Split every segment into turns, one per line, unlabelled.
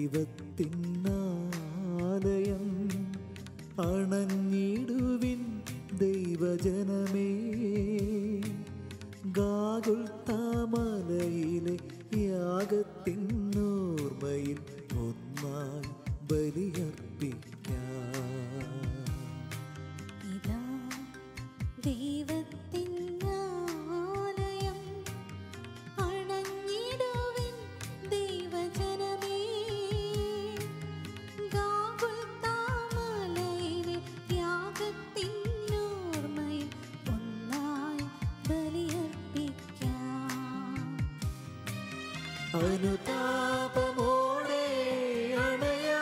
ദൈവത്തിനാലയം അണഞ്ഞിടുവിൻ ദൈവജനമേ ഗാകുൽ താമലയിലെ യാഗത്തിനോർമ്മയിൽ ഒന്നായി ബലിയർപ്പിക്കാം
ഇതാ ദൈവത്തിൻ ആലയം അണഞ്ഞിടുവിൻ ദൈവജനമേ ഗാഗുൽത്താമലയിലെ യാഗത്തിൻ ഓർമ്മയിൽ ഒന്നായി ബലിയർപ്പിക്കാം
അനുതാപമോടെ അണയാ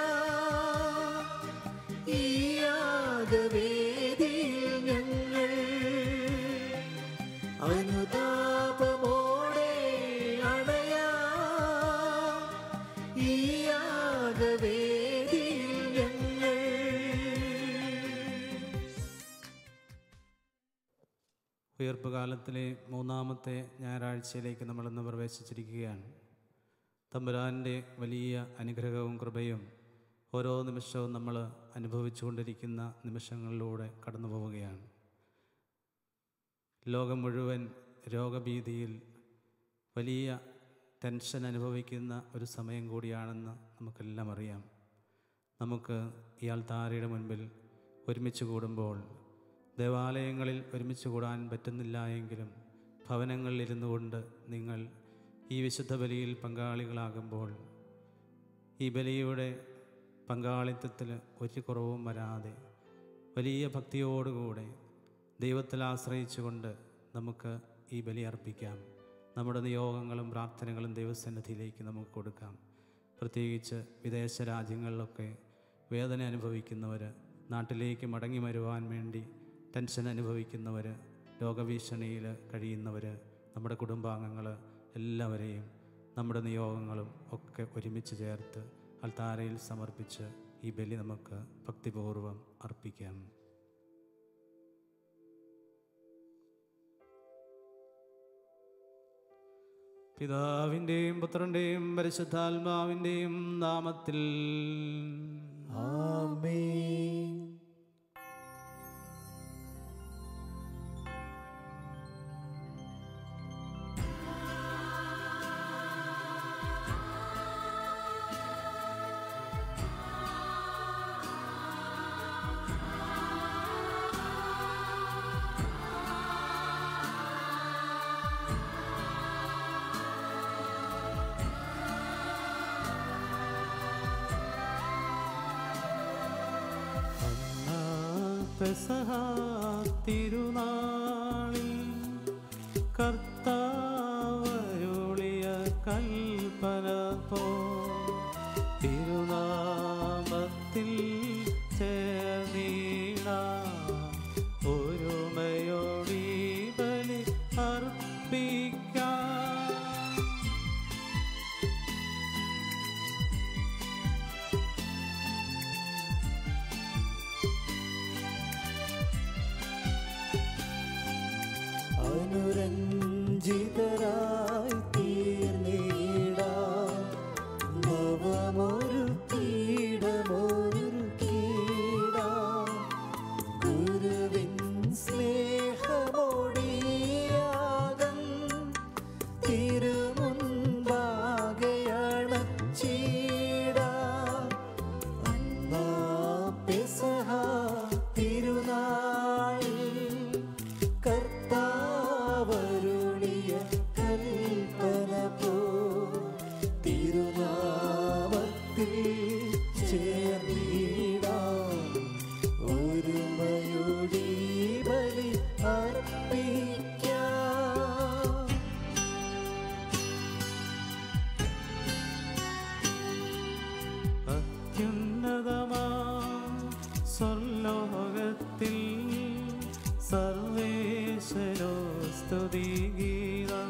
ഈ യാഗവേദിയിൽ ഞങ്ങൾ അനുതാപമോടെ അണയാ ഈ യാഗവേദിയിൽ ഞങ്ങൾ
ഉയർപ്പ് കാലത്തിലെ മൂന്നാമത്തെ ഞായറാഴ്ചയിലേക്ക് നമ്മളിന്ന് പ്രവേശിച്ചിരിക്കുകയാണ് തമ്പുരാൻ്റെ വലിയ അനുഗ്രഹവും കൃപയും ഓരോ നിമിഷവും നമ്മൾ അനുഭവിച്ചുകൊണ്ടിരിക്കുന്ന നിമിഷങ്ങളിലൂടെ കടന്നു പോവുകയാണ് ലോകം മുഴുവൻ രോഗഭീതിയിൽ വലിയ ടെൻഷൻ അനുഭവിക്കുന്ന ഒരു സമയം കൂടിയാണെന്ന് നമുക്കെല്ലാം അറിയാം നമുക്ക് ഈ ആൾത്താരയുടെ മുൻപിൽ ഒരുമിച്ച് കൂടുമ്പോൾ ദേവാലയങ്ങളിൽ ഒരുമിച്ച് കൂടാൻ പറ്റുന്നില്ല എങ്കിലും ഭവനങ്ങളിൽ ഇരുന്നു കൊണ്ട് നിങ്ങൾ ഈ വിശുദ്ധ ബലിയിൽ പങ്കാളികളാകുമ്പോൾ ഈ ബലിയുടെ പങ്കാളിത്തത്തിൽ ഒരു കുറവും വരാതെ വലിയ ഭക്തിയോടുകൂടെ ദൈവത്തിൽ ആശ്രയിച്ചുകൊണ്ട് നമുക്ക് ഈ ബലി അർപ്പിക്കാം നമ്മുടെ നിയോഗങ്ങളും പ്രാർത്ഥനകളും ദൈവസന്നിധിയിലേക്ക് നമുക്ക് കൊടുക്കാം പ്രത്യേകിച്ച് വിദേശ രാജ്യങ്ങളിലൊക്കെ വേദന അനുഭവിക്കുന്നവർ നാട്ടിലേക്ക് മടങ്ങി വരുവാൻ വേണ്ടി ടെൻഷൻ അനുഭവിക്കുന്നവർ രോഗഭീഷണിയിൽ കഴിയുന്നവർ നമ്മുടെ കുടുംബാംഗങ്ങൾ എല്ലാവരെയും നമ്മുടെ നിയോഗങ്ങളും ഒക്കെ ഒരുമിച്ച് ചേർത്ത് അൽത്താരയിൽ സമർപ്പിച്ച് ഈ ബലി നമുക്ക് ഭക്തിപൂർവ്വം അർപ്പിക്കാം പിതാവിൻ്റെയും പുത്രൻ്റെയും പരിശുദ്ധാത്മാവിൻ്റെയും നാമത്തിൽ
ആമേൻ
അന്നാ പെസഹ തിരുനാളിൽ കർത്താവരുളിയ കൽപ്പന പോ തിരുനാമത്തിൽ ചേർന്നീട ഒരുമയോടി ബലി അർപ്പിക്കാം
അനുരഞ്ജിതരായി തീർന്നീടാ നവമൊരു പീഠമൊരു കീടാ ഗുരുവിൻ സ്നേഹമൊടിയാകം തിരുമുൻപാകയണച്ചീടാ അന്നാ പെസഹ തിരുനാളിൽ കർത്താവരുളിയ കൽപ്പന പോ തിരുനാമത്തിൽ ചേർന്നിടാം ഒരുമയുടെ ബലി അർപ്പിക്കാം
അത്യുന്നതമാ സ്വർലോകത്തിൽ സർവേശ്വരോ സ്തുതിഗീതം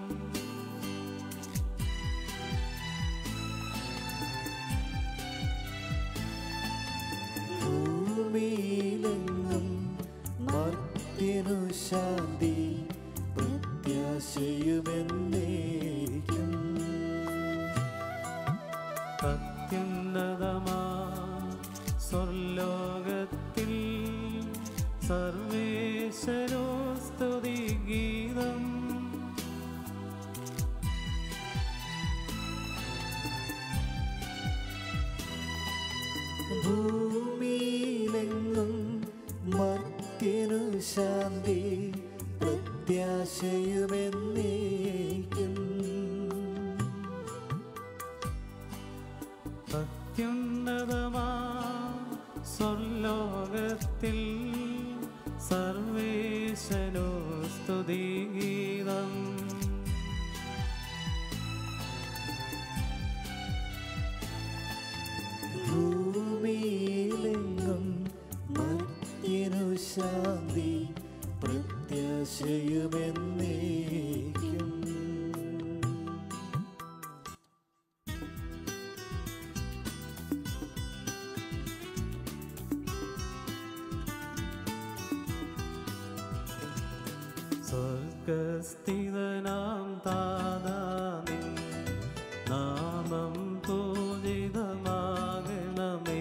ഭൂമിയിലെങ്ങും മർത്യനു ശാന്തി പ്രത്യാശയുമെന്നേക്കും
അത്യുന്നതമാ സർവേശ്വരോ സ്തുതി ഗീതം
ഭൂമിയിലെങ്ങും മർത്യനു ശാന്തി പ്രത്യാശയുമെന്നേക്കും
അത്യുന്നതമാ സ്വർലോകത്തിൽ സർവേശനോ സ്തുതിഗീതം
ഭൂമിയിലെങ്ങും മർത്യനു ശാന്തി പ്രത്യാശയുമെന്നേക്കും
സ്വർഗസ്ഥിതനാം താതാ നിൻ നാമം പൂജിതമാകണമേ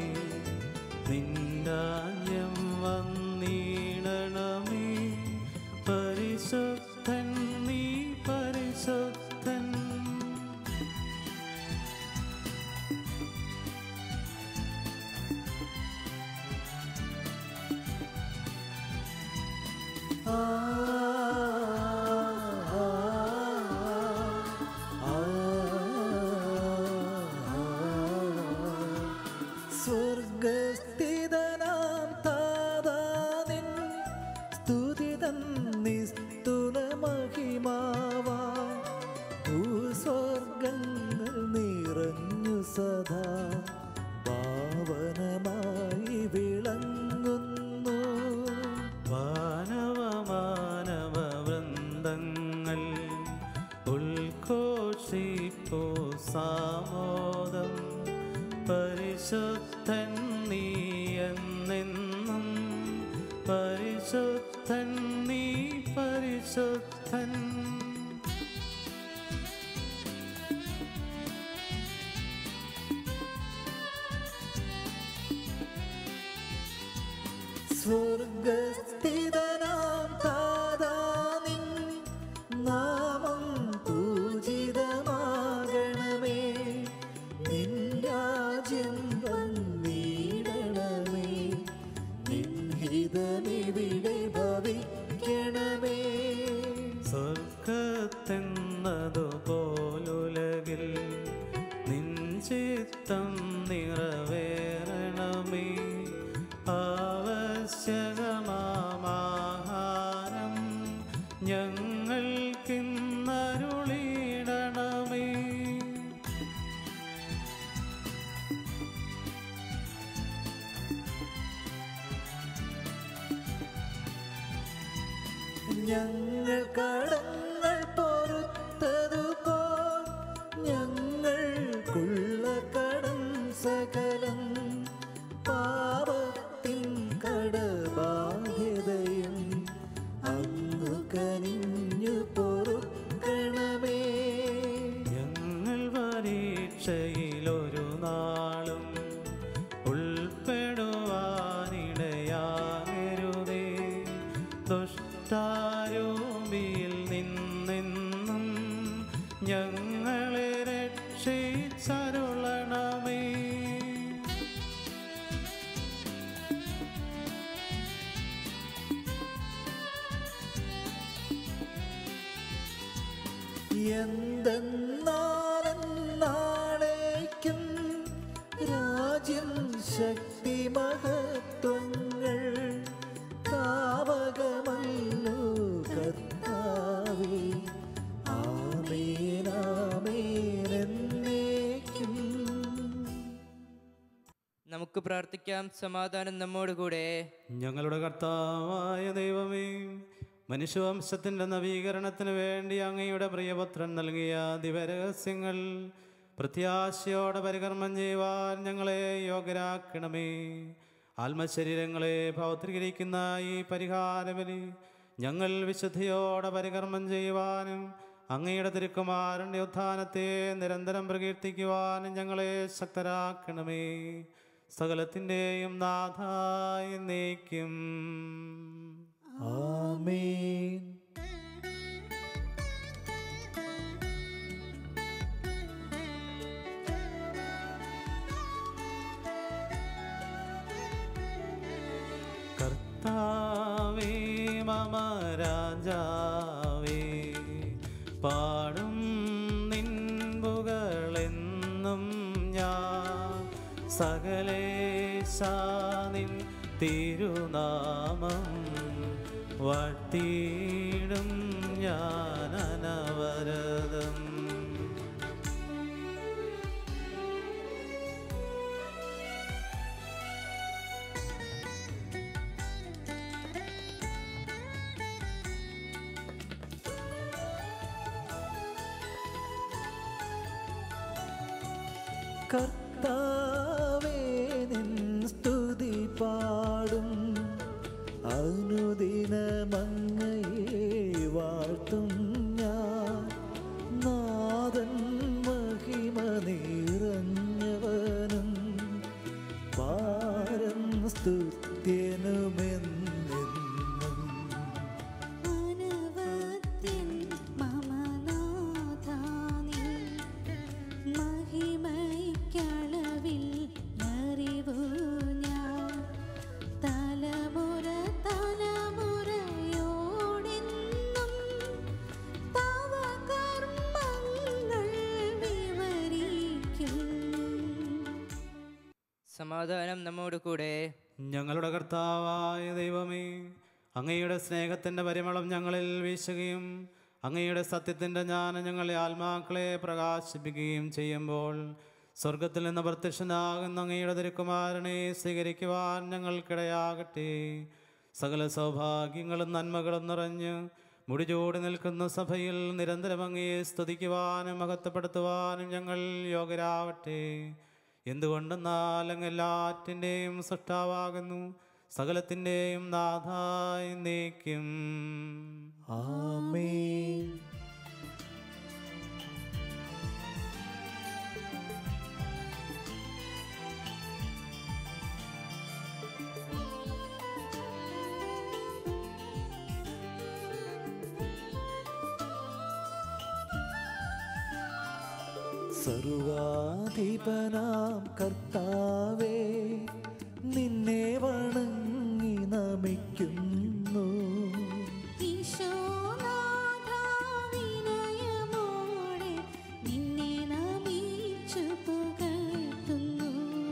നിന്നാഞ്ഞം വന്നിടണമേ പരിശുദ്ധൻ നീ പരിശുദ്ധൻ
ആ ആ ആ സ്വർഗസ്ഥിതനാം താതാനിൻ സ്തുതിതൻ നിസ്തുല മഹിമാവാ ഭൂസ്വർഗങ്ങൾ നിറഞ്ഞു സദാ പാവനമായി വിളങ്ങുന്നു
വാനവ മാനവ വൃന്ദങ്ങൾ ഉൾഘോഷിപ്പോ സാമോദം പരിശുദ്ധൻ നീ എന്നെന്നും പരിശുദ്ധൻ നീ പരിശുദ്ധൻ
സ്വർഗസ്ഥിതനാം താതാനിൻ നാമം പൂജിതമാകണമേ നിൻ രാജ്യം വന്നിടണമേ നിൻ ഹിതമിവിടെ ഭവിക്കണമേ
സ്വർഗത്തെന്നതു പോലുലകിൽ നിൻ ചിത്തം നിറവേറണമേ ആവശ്യകമാഹാരം ഞങ്ങൾക്കിന്നരുളിടണമേ
ഞങ്ങൾ കടങ്ങൾ പൊറുത്തതുപോൽ ഞങ്ങൾക്കുള്ള കടം സകലം പാപത്തിൻ കടബാധ്യതയും അങ്ങു കനിഞ്ഞു പൊറുക്കണമേ
ഞങ്ങൾ പരീക്ഷയിലൊരു നാളും ഉൾപ്പെടുവാനിടയാകരുതേ ദുഷ്ടാരൂപിയിൽ നിന്നെന്നും ഞങ്ങളെ രക്ഷിച്ചരുളണമേ
എന്തെന്നാലെന്നാളേക്കും രാജ്യം ശക്തി മഹത്വങ്ങൾ താവകമല്ലോ കർത്താവേ ആമേനാമേനെന്നേക്കും
നമുക്ക് പ്രാർത്ഥിക്കാം സമാധാനം നമ്മോടുകൂടെ
ഞങ്ങളുടെ കർത്താവായ ദൈവമേ മനുഷ്യവംശത്തിൻ്റെ നവീകരണത്തിന് വേണ്ടി അങ്ങയുടെ പ്രിയപുത്രൻ നൽകിയ ദിവരഹസ്യങ്ങൾ പ്രത്യാശയോടെ പരികർമ്മം ചെയ്യുവാൻ ഞങ്ങളെ യോഗ്യരാക്കണമേ ആത്മശരീരങ്ങളെ ഭൗത്രീകരിക്കുന്ന ഈ പരിഹാരബലി ഞങ്ങൾ വിശുദ്ധിയോടെ പരികർമ്മം ചെയ്യുവാനും അങ്ങയുടെ തിരുക്കുമാരൻ്റെ ഉത്ഥാനത്തെ നിരന്തരം പ്രകീർത്തിക്കുവാനും ഞങ്ങളെ ശക്തരാക്കണമേ സകലത്തിൻ്റെയും നാഥായി നീക്കും
ആമേൻ
കർത്താവേ മമ രാജാവേ പാടും നിൻപുകളെന്നും ഞാൻ സകലേശാനിൻ തിരുനാമം വട്ടിയിടും ഞാൻ അനവരതം
കർത്താവേ നിൻ സ്തുതി പാടും അനുദിനമങ്ങയെ വാഴ്ത്തും ഞാൻ നാദൻ മഹിമ നിറഞ്ഞവനും പാരം സ്തുത്യനുമെന്നെന്നും
അനവത്യൻ മമ നാഥാനീ മഹിമയ്ക്കളവിൽ അറിവു ഞാൻ തലമുറ തലമുറയോടെന്നും തവ കർമ്മങ്ങൾ വിവരിക്കും
സമാധാനം നമ്മോട് കൂടെ
ഞങ്ങളുടെ കർത്താവായ ദൈവമേ അങ്ങയുടെ സ്നേഹത്തിൻ്റെ പരിമളം ഞങ്ങളിൽ വീശുകയും അങ്ങയുടെ സത്യത്തിൻ്റെ ജ്ഞാനം ഞങ്ങളെ ആത്മാക്കളെ പ്രകാശിപ്പിക്കുകയും ചെയ്യുമ്പോൾ സ്വർഗത്തിൽ നിന്ന് പ്രത്യക്ഷനാകുന്ന അങ്ങയുടെ തിരുക്കുമാരനെ സ്വീകരിക്കുവാൻ ഞങ്ങൾക്കിടയാകട്ടെ സകല സൗഭാഗ്യങ്ങളും നന്മകളും നിറഞ്ഞ് മുടിചൂടി നിൽക്കുന്ന സഭയിൽ നിരന്തരം അങ്ങയെ സ്തുതിക്കുവാനും മഹത്വപ്പെടുത്തുവാനും ഞങ്ങൾ യോഗ്യരാവട്ടെ എന്തുകൊണ്ടെന്നാൽ അങ്ങ് എല്ലാറ്റിൻ്റെയും സൃഷ്ടാവാകുന്നു സകലത്തിൻ്റെയും നാഥായി നീക്കും
ആമേൻ സർവാധിപനാം കർത്താവേ നിന്നെ വണങ്ങി നമിക്കുന്നു
ഈശോനാഥാ വിനയമോടെ നിന്നെ നമിച്ചു പുകഴ്ത്തുന്നു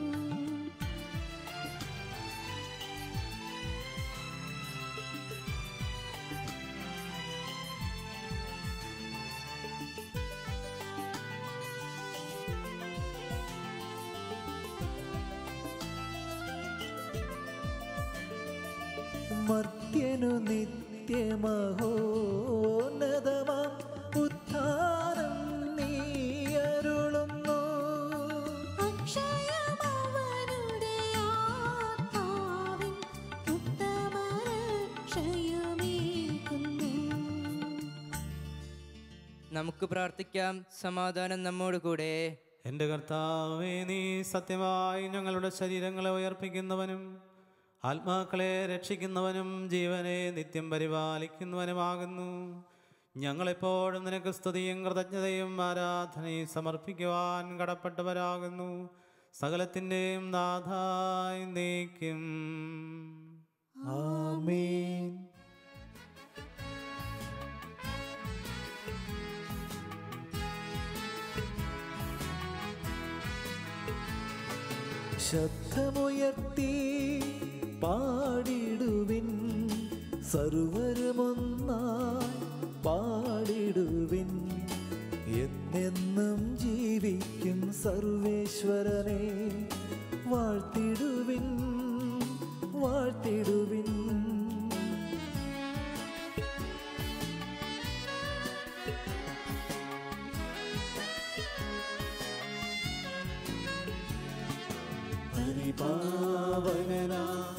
മർത്യനു നിത്യമഹോന്നതമാം ഉത്ഥാനം നീ അരുളുന്നു
അക്ഷയമവനുടെ ആത്മാവിൻ ഉത്തമരക്ഷയുമേകുന്നു
നമുക്ക് പ്രാർത്ഥിക്കാം സമാധാനം നമ്മോട് കൂടെ
എൻ്റെ കർത്താവേ നീ സത്യമായി ഞങ്ങളുടെ ശരീരങ്ങളെ ഉയർപ്പിക്കുന്നവനും ആത്മാക്കളെ രക്ഷിക്കുന്നവനും ജീവനെ നിത്യം പരിപാലിക്കുന്നവനുമാകുന്നു ഞങ്ങളെപ്പോഴും നിനക്ക് സ്തുതിയും കൃതജ്ഞതയും ആരാധനയും സമർപ്പിക്കുവാൻ കടപ്പെട്ടവരാകുന്നു സകലത്തിൻ്റെയും നാഥായി നീക്കും
ആമേൻ ശബ്ദമുയർത്തി പാടിടുവിൻ സർവരുമൊന്നായി പാടിടുവിൻ എന്നെന്നും ജീവിക്കും സർവേശ്വരനെ വാഴ്ത്തിടുവിൻ വാഴ്ത്തിടുവിൻ പരിപാവന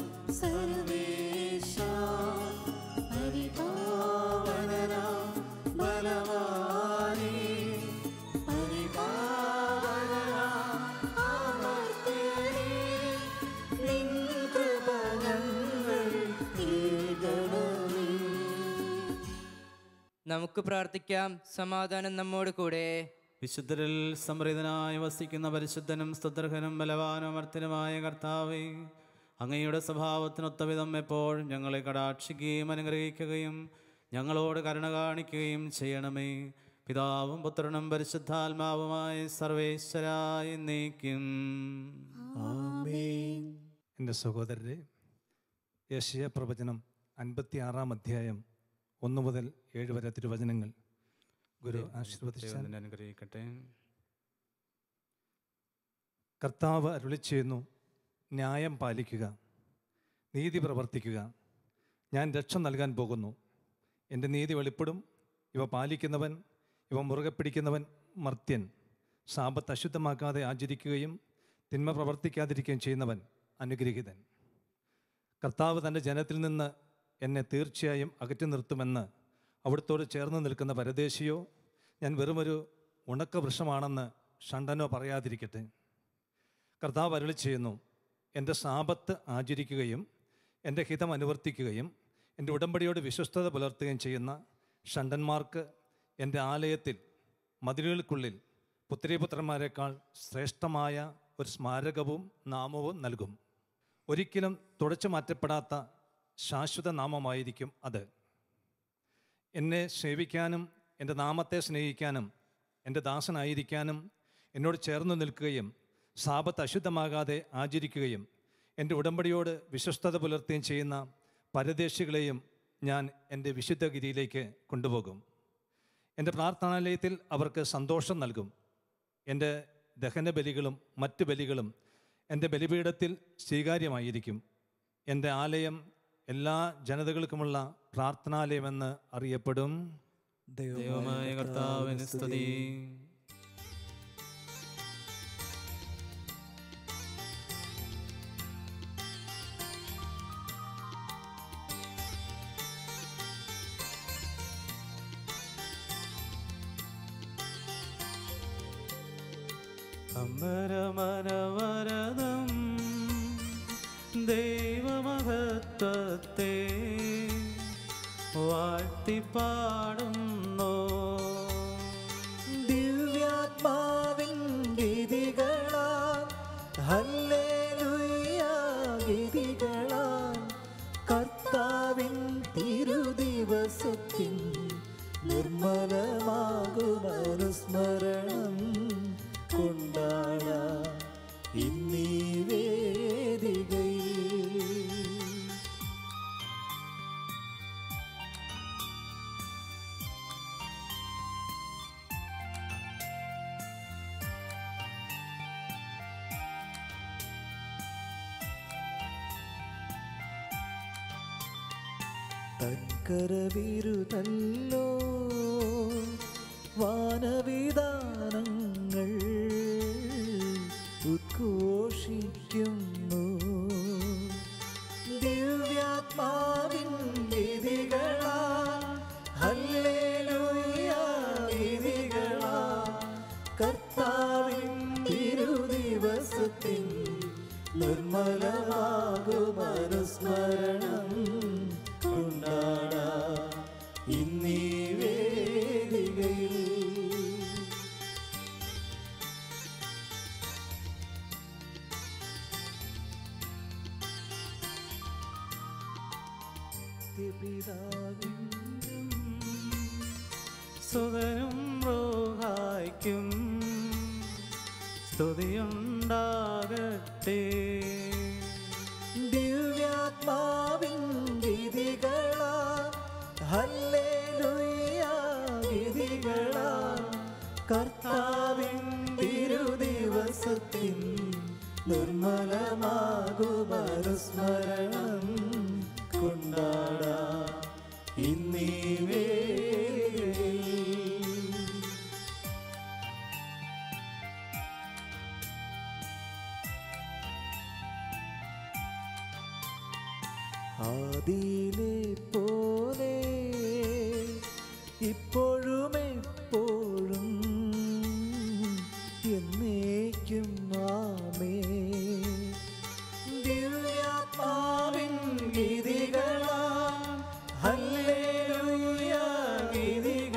സർവേശ
പരിപാവന ബലവാനേ പരിപാവന അമർത്യനേ
നമുക്ക് പ്രാർത്ഥിക്കാം സമാധാനം നമ്മോട് കൂടെ
വിശുദ്ധരിൽ സമൃദ്ധനായി വസിക്കുന്ന പരിശുദ്ധനും സ്തുതർഹനും ബലവാനും അമർത്തനുമായ കർത്താവേ അങ്ങയുടെ സ്വഭാവത്തിനൊത്ത വിധം എപ്പോഴും ഞങ്ങളെ കടാക്ഷിക്കുകയും അനുഗ്രഹിക്കുകയും ഞങ്ങളോട് കരുണ കാണിക്കുകയും ചെയ്യണമേ പിതാവും പുത്രനും പരിശുദ്ധാത്മാവുമായ സർവേശ്വരായി നീക്കും
ആമേൻ
എൻ്റെ സഹോദരരെ യേശയ പ്രവചനം അൻപത്തി ആറാം അധ്യായം ഒന്ന് മുതൽ ഏഴ് വരെ തിരുവചനങ്ങൾ ഗുരു ആശീർവദിച്ചാൽ
ദൈവം നിന്നെ അനുഗ്രഹിക്കട്ടെ
കർത്താവ് അരുളി ചെയ്യുന്നു ന്യായം പാലിക്കുക നീതി പ്രവർത്തിക്കുക ഞാൻ രക്ഷ നൽകാൻ പോകുന്നു എൻ്റെ നീതി വെളിപ്പെടും ഇവ പാലിക്കുന്നവൻ ഇവ മുറുകെ പിടിക്കുന്നവൻ മർത്യൻ സാപത്ത് അശുദ്ധമാക്കാതെ ആചരിക്കുകയും തിന്മ പ്രവർത്തിക്കാതിരിക്കുകയും ചെയ്യുന്നവൻ അനുഗ്രഹീതൻ കർത്താവ് തൻ്റെ ജനത്തിൽ നിന്ന് എന്നെ തീർച്ചയായും അകറ്റി നിർത്തുമെന്ന് അവിടുത്തോട് ചേർന്ന് നിൽക്കുന്ന പരദേശിയോ ഞാൻ വെറുമൊരു ഉണക്ക വൃക്ഷമാണെന്ന് ഷണ്ടനോ പറയാതിരിക്കട്ടെ കർത്താവ് അരുളി ചെയ്യുന്നു എൻ്റെ സാപത്ത് ആചരിക്കുകയും എൻ്റെ ഹിതം അനുവർത്തിക്കുകയും എൻ്റെ ഉടമ്പടിയോട് വിശ്വസ്തത പുലർത്തുകയും ചെയ്യുന്ന ഷണ്ടന്മാർക്ക് എൻ്റെ ആലയത്തിൽ മതിലുകൾക്കുള്ളിൽ പുത്രീപുത്രന്മാരെക്കാൾ ശ്രേഷ്ഠമായ ഒരു സ്മാരകവും നാമവും നൽകും ഒരിക്കലും തുടച്ചു മാറ്റപ്പെടാത്ത ശാശ്വത നാമമായിരിക്കും അത് എന്നെ സേവിക്കാനും എൻ്റെ നാമത്തെ സ്നേഹിക്കാനും എൻ്റെ ദാസനായിരിക്കാനും എന്നോട് ചേർന്ന് നിൽക്കുകയും സാപത്ത് അശുദ്ധമാകാതെ ആചരിക്കുകയും എൻ്റെ ഉടമ്പടിയോട് വിശ്വസ്തത പുലർത്തുകയും ചെയ്യുന്ന പരദേശികളെയും ഞാൻ എൻ്റെ വിശുദ്ധഗിരിയിലേക്ക് കൊണ്ടുപോകും എൻ്റെ പ്രാർത്ഥനാലയത്തിൽ അവർക്ക് സന്തോഷം നൽകും എൻ്റെ ദഹന ബലികളും മറ്റ് ബലികളും എൻ്റെ ബലിപീഠത്തിൽ സ്വീകാര്യമായിരിക്കും എൻ്റെ ആലയം എല്ലാ ജനതകൾക്കുമുള്ള പ്രാർത്ഥനാലയമെന്ന് അറിയപ്പെടും
ദൈവമായ കർത്താവിന് സ്തുതി അമരമനവരതം ദൈവമഹത്വത്തെ വാഴ്ത്തിപ്പാടുന്നു
ദിവ്യാത്മാവിൻ ഗീതികളാൽ ഹല്ലേലൂയ ഗീതികളാൽ കർത്താവിൻ തിരുദിവസത്തിൻ നിർമ്മലമാകുമനുസ്മരണം കൊണ്ടാട ഇന്നീ വേദികയിൽ തൻകരവിരുതല്ലോ വാനവിധാനങ്ങൾ ഉദ്ഘോഷിക്കുന്നു ദിവ്യാത്മാവിൻ വിധികളാൽ ഹല്ലേലൂയ വിധികളാൽ കർത്താവിൻ തിരുദിവസത്തിൻ നിർമ്മലമാകുമനുസ്മരണം കൊണ്ടാട ഇന്നീ വേദികയിൽ പിതാവിനും
സുതനും റോഹായ്ക്കും സ്തുതിയുണ്ടാകട്ടെ
ദിവ്യാത്മാവിൻ വിധികളാ ഹല്ലേലൂയ വിധികളാ കർത്താവിൻ തിരുദിവസത്തിൻ നിർമ്മലമാകുമനുസ്മരണം കൊണ്ടാട ഇന്നീ വേദിയിൽ ആദിയിലെ പോലെ ഇപ്പോഴും എപ്പോഴും എന്നേക്കും ആമേ ദിവ്യാത്മാവിൻ ഗീതികളാ ഹല്ലേലൂയ ഗീതികളാ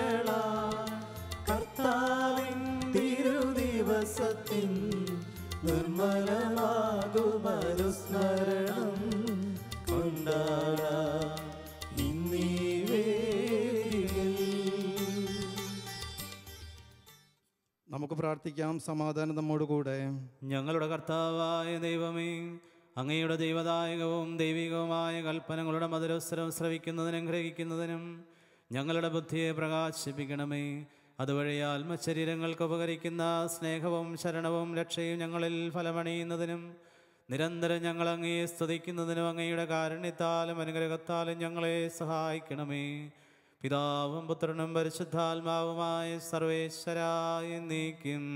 പ്രാർത്ഥിക്കാം സമാധാനം നമ്മോട് കൂടെ
ഞങ്ങളുടെ കർത്താവായ ദൈവമേ അങ്ങയുടെ ദൈവദായകവും ദൈവികവുമായ കൽപ്പനകളുടെ മധുരസ്വരം ശ്രവിക്കുന്നതിനും ഗ്രഹിക്കുന്നതിനും ഞങ്ങളുടെ ബുദ്ധിയെ പ്രകാശിപ്പിക്കണമേ അതുവഴി ആത്മശരീരങ്ങൾക്ക് ഉപകരിക്കുന്ന സ്നേഹവും ശരണവും രക്ഷയും ഞങ്ങളിൽ ഫലമണിയുന്നതിനും നിരന്തരം ഞങ്ങൾ അങ്ങയെ സ്തുതിക്കുന്നതിനും അങ്ങയുടെ കാരുണ്യത്താലും അനുഗ്രഹത്താലും ഞങ്ങളെ സഹായിക്കണമേ പിതാവും പുത്രനും പരിശുദ്ധാത്മാവുമായ സർവേശ്വരായ നീക്കും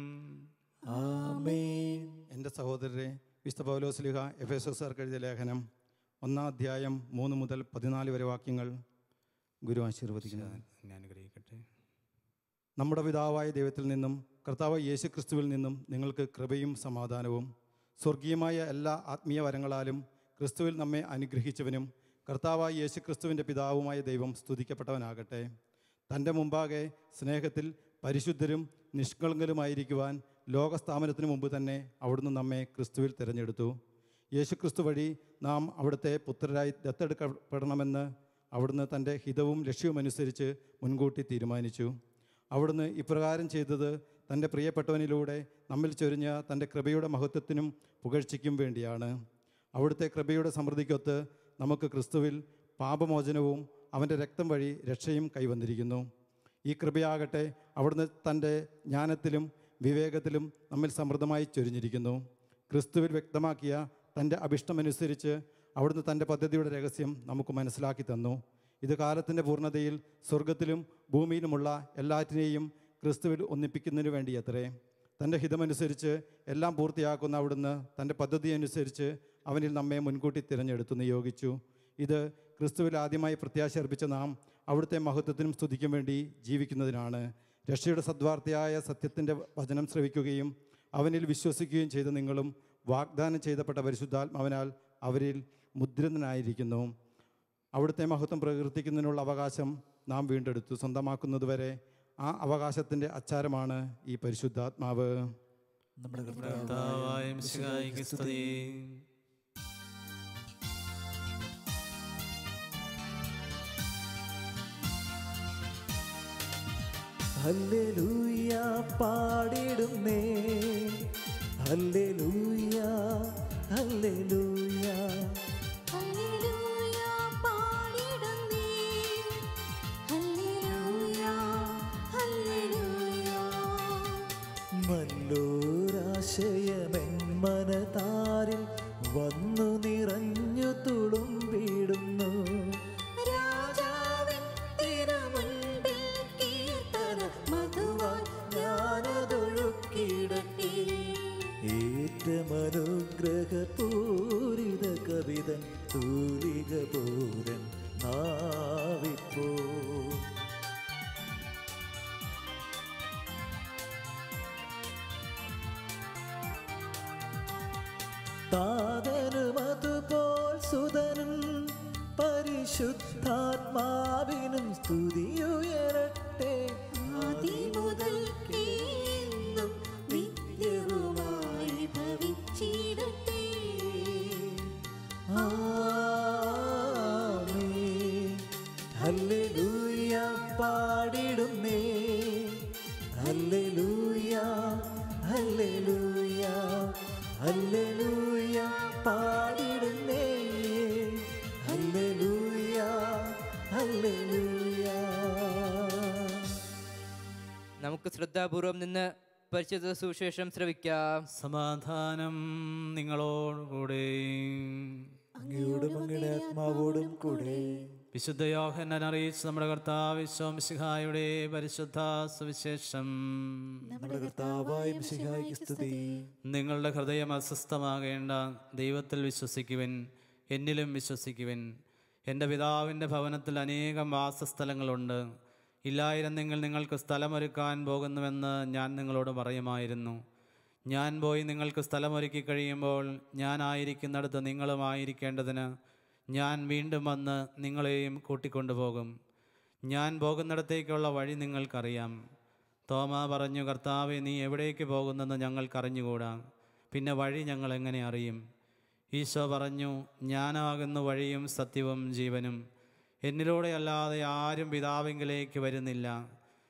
ആമേൻ
എൻ്റെ സഹോദരരെ വിശുദ്ധ പൗലോസ്ലിഹ എഫ് എസ് എസ് എഴുതിയ ലേഖനം ഒന്നാം അധ്യായം മൂന്ന് മുതൽ പതിനാല് വരെ വാക്യങ്ങൾ ഗുരു ആശീർവദിക്കുന്നു
ഞാൻ അനുഗ്രഹിക്കട്ടെ
നമ്മുടെ പിതാവായ ദൈവത്തിൽ നിന്നും കർത്താവ് യേശു ക്രിസ്തുവിൽ നിന്നും നിങ്ങൾക്ക് കൃപയും സമാധാനവും സ്വർഗീയമായ എല്ലാ ആത്മീയ വരങ്ങളാലും ക്രിസ്തുവിൽ നമ്മെ അനുഗ്രഹിച്ചവനും കർത്താവായ യേശു ക്രിസ്തുവിൻ്റെ പിതാവുമായ ദൈവം സ്തുതിക്കപ്പെട്ടവനാകട്ടെ തൻ്റെ മുമ്പാകെ സ്നേഹത്തിൽ പരിശുദ്ധരും നിഷ്കളങ്കരുമായിരിക്കുവാൻ ലോകസ്ഥാപനത്തിന് മുമ്പ് തന്നെ അവിടുന്ന് നമ്മെ ക്രിസ്തുവിൽ തിരഞ്ഞെടുത്തു യേശു ക്രിസ്തു വഴി നാം അവിടുത്തെ പുത്രരായി ദത്തെടുക്കപ്പെടണമെന്ന് അവിടുന്ന് തൻ്റെ ഹിതവും ലക്ഷ്യവുമനുസരിച്ച് മുൻകൂട്ടി തീരുമാനിച്ചു അവിടുന്ന് ഇപ്രകാരം ചെയ്തത് തൻ്റെ പ്രിയപ്പെട്ടവനിലൂടെ നമ്മിൽ ചൊരിഞ്ഞ തൻ്റെ കൃപയുടെ മഹത്വത്തിനും പുകഴ്ചയ്ക്കും വേണ്ടിയാണ് അവിടുത്തെ കൃപയുടെ സമൃദ്ധിക്കൊത്ത് നമുക്ക് ക്രിസ്തുവിൽ പാപമോചനവും അവൻ്റെ രക്തം വഴി രക്ഷയും കൈവന്നിരിക്കുന്നു ഈ കൃപയാകട്ടെ അവിടുന്ന് തൻ്റെ ജ്ഞാനത്തിലും വിവേകത്തിലും നമ്മിൽ സമൃദ്ധമായി ചൊരിഞ്ഞിരിക്കുന്നു ക്രിസ്തുവിൽ വ്യക്തമാക്കിയ തൻ്റെ അഭിഷ്ടമനുസരിച്ച് അവിടുന്ന് തൻ്റെ പദ്ധതിയുടെ രഹസ്യം നമുക്ക് മനസ്സിലാക്കി തന്നു ഇത് കാലത്തിൻ്റെ പൂർണ്ണതയിൽ സ്വർഗത്തിലും ഭൂമിയിലുമുള്ള എല്ലാറ്റിനെയും ക്രിസ്തുവിൽ ഒന്നിപ്പിക്കുന്നതിന് വേണ്ടി അത്രേ തൻ്റെ ഹിതമനുസരിച്ച് എല്ലാം പൂർത്തിയാക്കുന്ന അവിടുന്ന് തൻ്റെ പദ്ധതി അനുസരിച്ച് അവനിൽ നമ്മെ മുൻകൂട്ടി തിരഞ്ഞെടുത്തു നിയോഗിച്ചു ഇത് ക്രിസ്തുവിൽ ആദ്യമായി പ്രത്യാശ അർപ്പിച്ച നാം അവിടുത്തെ മഹത്വത്തിനും സ്തുതിക്കും വേണ്ടി ജീവിക്കുന്നതിനാണ് രക്ഷയുടെ സദ്വാർത്തയായ സത്യത്തിൻ്റെ വചനം ശ്രവിക്കുകയും അവനിൽ വിശ്വസിക്കുകയും ചെയ്ത നിങ്ങളും വാഗ്ദാനം ചെയ്തപ്പെട്ട പരിശുദ്ധാത്മാവിനാൽ അവരിൽ മുദ്രിതനായിരിക്കുന്നു അവിടുത്തെ മഹത്വം പ്രകീർത്തിക്കുന്നതിനുള്ള അവകാശം നാം വീണ്ടെടുത്തു സ്വന്തമാക്കുന്നതുവരെ ആ അവകാശത്തിൻ്റെ അച്ചാരമാണ് ഈ പരിശുദ്ധാത്മാവ്
നമ്മുടെ
കർത്താവായ മിശിഹായിക്ക് സ്തുതി
ഹല്ലേലൂയ പാടിടുന്നേ ഹല്ലേലൂയ ഹല്ലേലൂയ
ഹല്ലേലൂയ പാടിടുന്നേ ഹല്ലേലൂയ ഹല്ലേലൂയ
നല്ലൊരാശയമെൻ മനതാരിൽ വന്നു നിറഞ്ഞു തുളുമ്പിടുന്നു
രാജാവിൻ തിരുമുൻപിൽ കീർത്തന മധുവായി
ഞാനതൊഴുക്കിടട്ടെ ഏറ്റമനുഗ്രഹപൂരിത കവിതൻ തൂലിക പൂരൻ നാവിപ്പോ താതനും അതുപോൽ സുതനും പരിശുദ്ധാത്മാവിനും സ്തുതിയുയരട്ടെ
ആദിമുതൽ എന്നും നിത്യവുമായി ഭവിച്ചിടട്ടെ
ആമേൻ. ഹല്ലേലൂയ പാടിടുന്നേ ഹല്ലേലൂയ ഹല്ലേലൂയ ഹല്ലേലൂയ പാടിടുന്നേ ഹല്ലേലൂയ ഹല്ലേലൂയ
നമുക്ക് ശ്രദ്ധാപൂർവം നിന്ന് പരിശുദ്ധ സുവിശേഷം ശ്രവിക്കാം
സമാധാനം നിങ്ങളോടുകൂടെ
അങ്ങയോടും അങ്ങയുടെ ആത്മാവോടും കൂടെ
വിശുദ്ധ യോഹന്നാൻ അറിയിച്ച് നമ്മുടെ കർത്താവ് വിശ്വംസിഹായുടെ പരിശുദ്ധ സുവിശേഷം
നമ്മുടെ കർത്താവായ മിശിഹായിക്ക് സ്തുതി
നിങ്ങളുടെ ഹൃദയം അസ്വസ്ഥമാകേണ്ട ദൈവത്തിൽ വിശ്വസിക്കുവിൻ എന്നിലും വിശ്വസിക്കുവിൻ എൻ്റെ പിതാവിൻ്റെ ഭവനത്തിൽ അനേകം വാസസ്ഥലങ്ങളുണ്ട് ഇല്ലായിരുന്നെങ്കിൽ നിങ്ങൾക്ക് സ്ഥലമൊരുക്കാൻ പോകുന്നുവെന്ന് ഞാൻ നിങ്ങളോട് പറയുമായിരുന്നു ഞാൻ പോയി നിങ്ങൾക്ക് സ്ഥലമൊരുക്കി കഴിയുമ്പോൾ ഞാനായിരിക്കുന്നിടത്ത് നിങ്ങളുമായിരിക്കേണ്ടതിന് ഞാൻ വീണ്ടും വന്ന് നിങ്ങളെയും കൂട്ടിക്കൊണ്ടുപോകും ഞാൻ പോകുന്നിടത്തേക്കുള്ള വഴി നിങ്ങൾക്കറിയാം തോമ പറഞ്ഞു കർത്താവെ നീ എവിടേക്ക് പോകുന്നെന്ന് ഞങ്ങൾക്കറിഞ്ഞുകൂടാ പിന്നെ വഴി ഞങ്ങൾ എങ്ങനെ അറിയും ഈശോ പറഞ്ഞു ഞാനാകുന്നു വഴിയും സത്യവും ജീവനും എന്നിലൂടെ അല്ലാതെ ആരും പിതാവിങ്കിലേക്ക് വരുന്നില്ല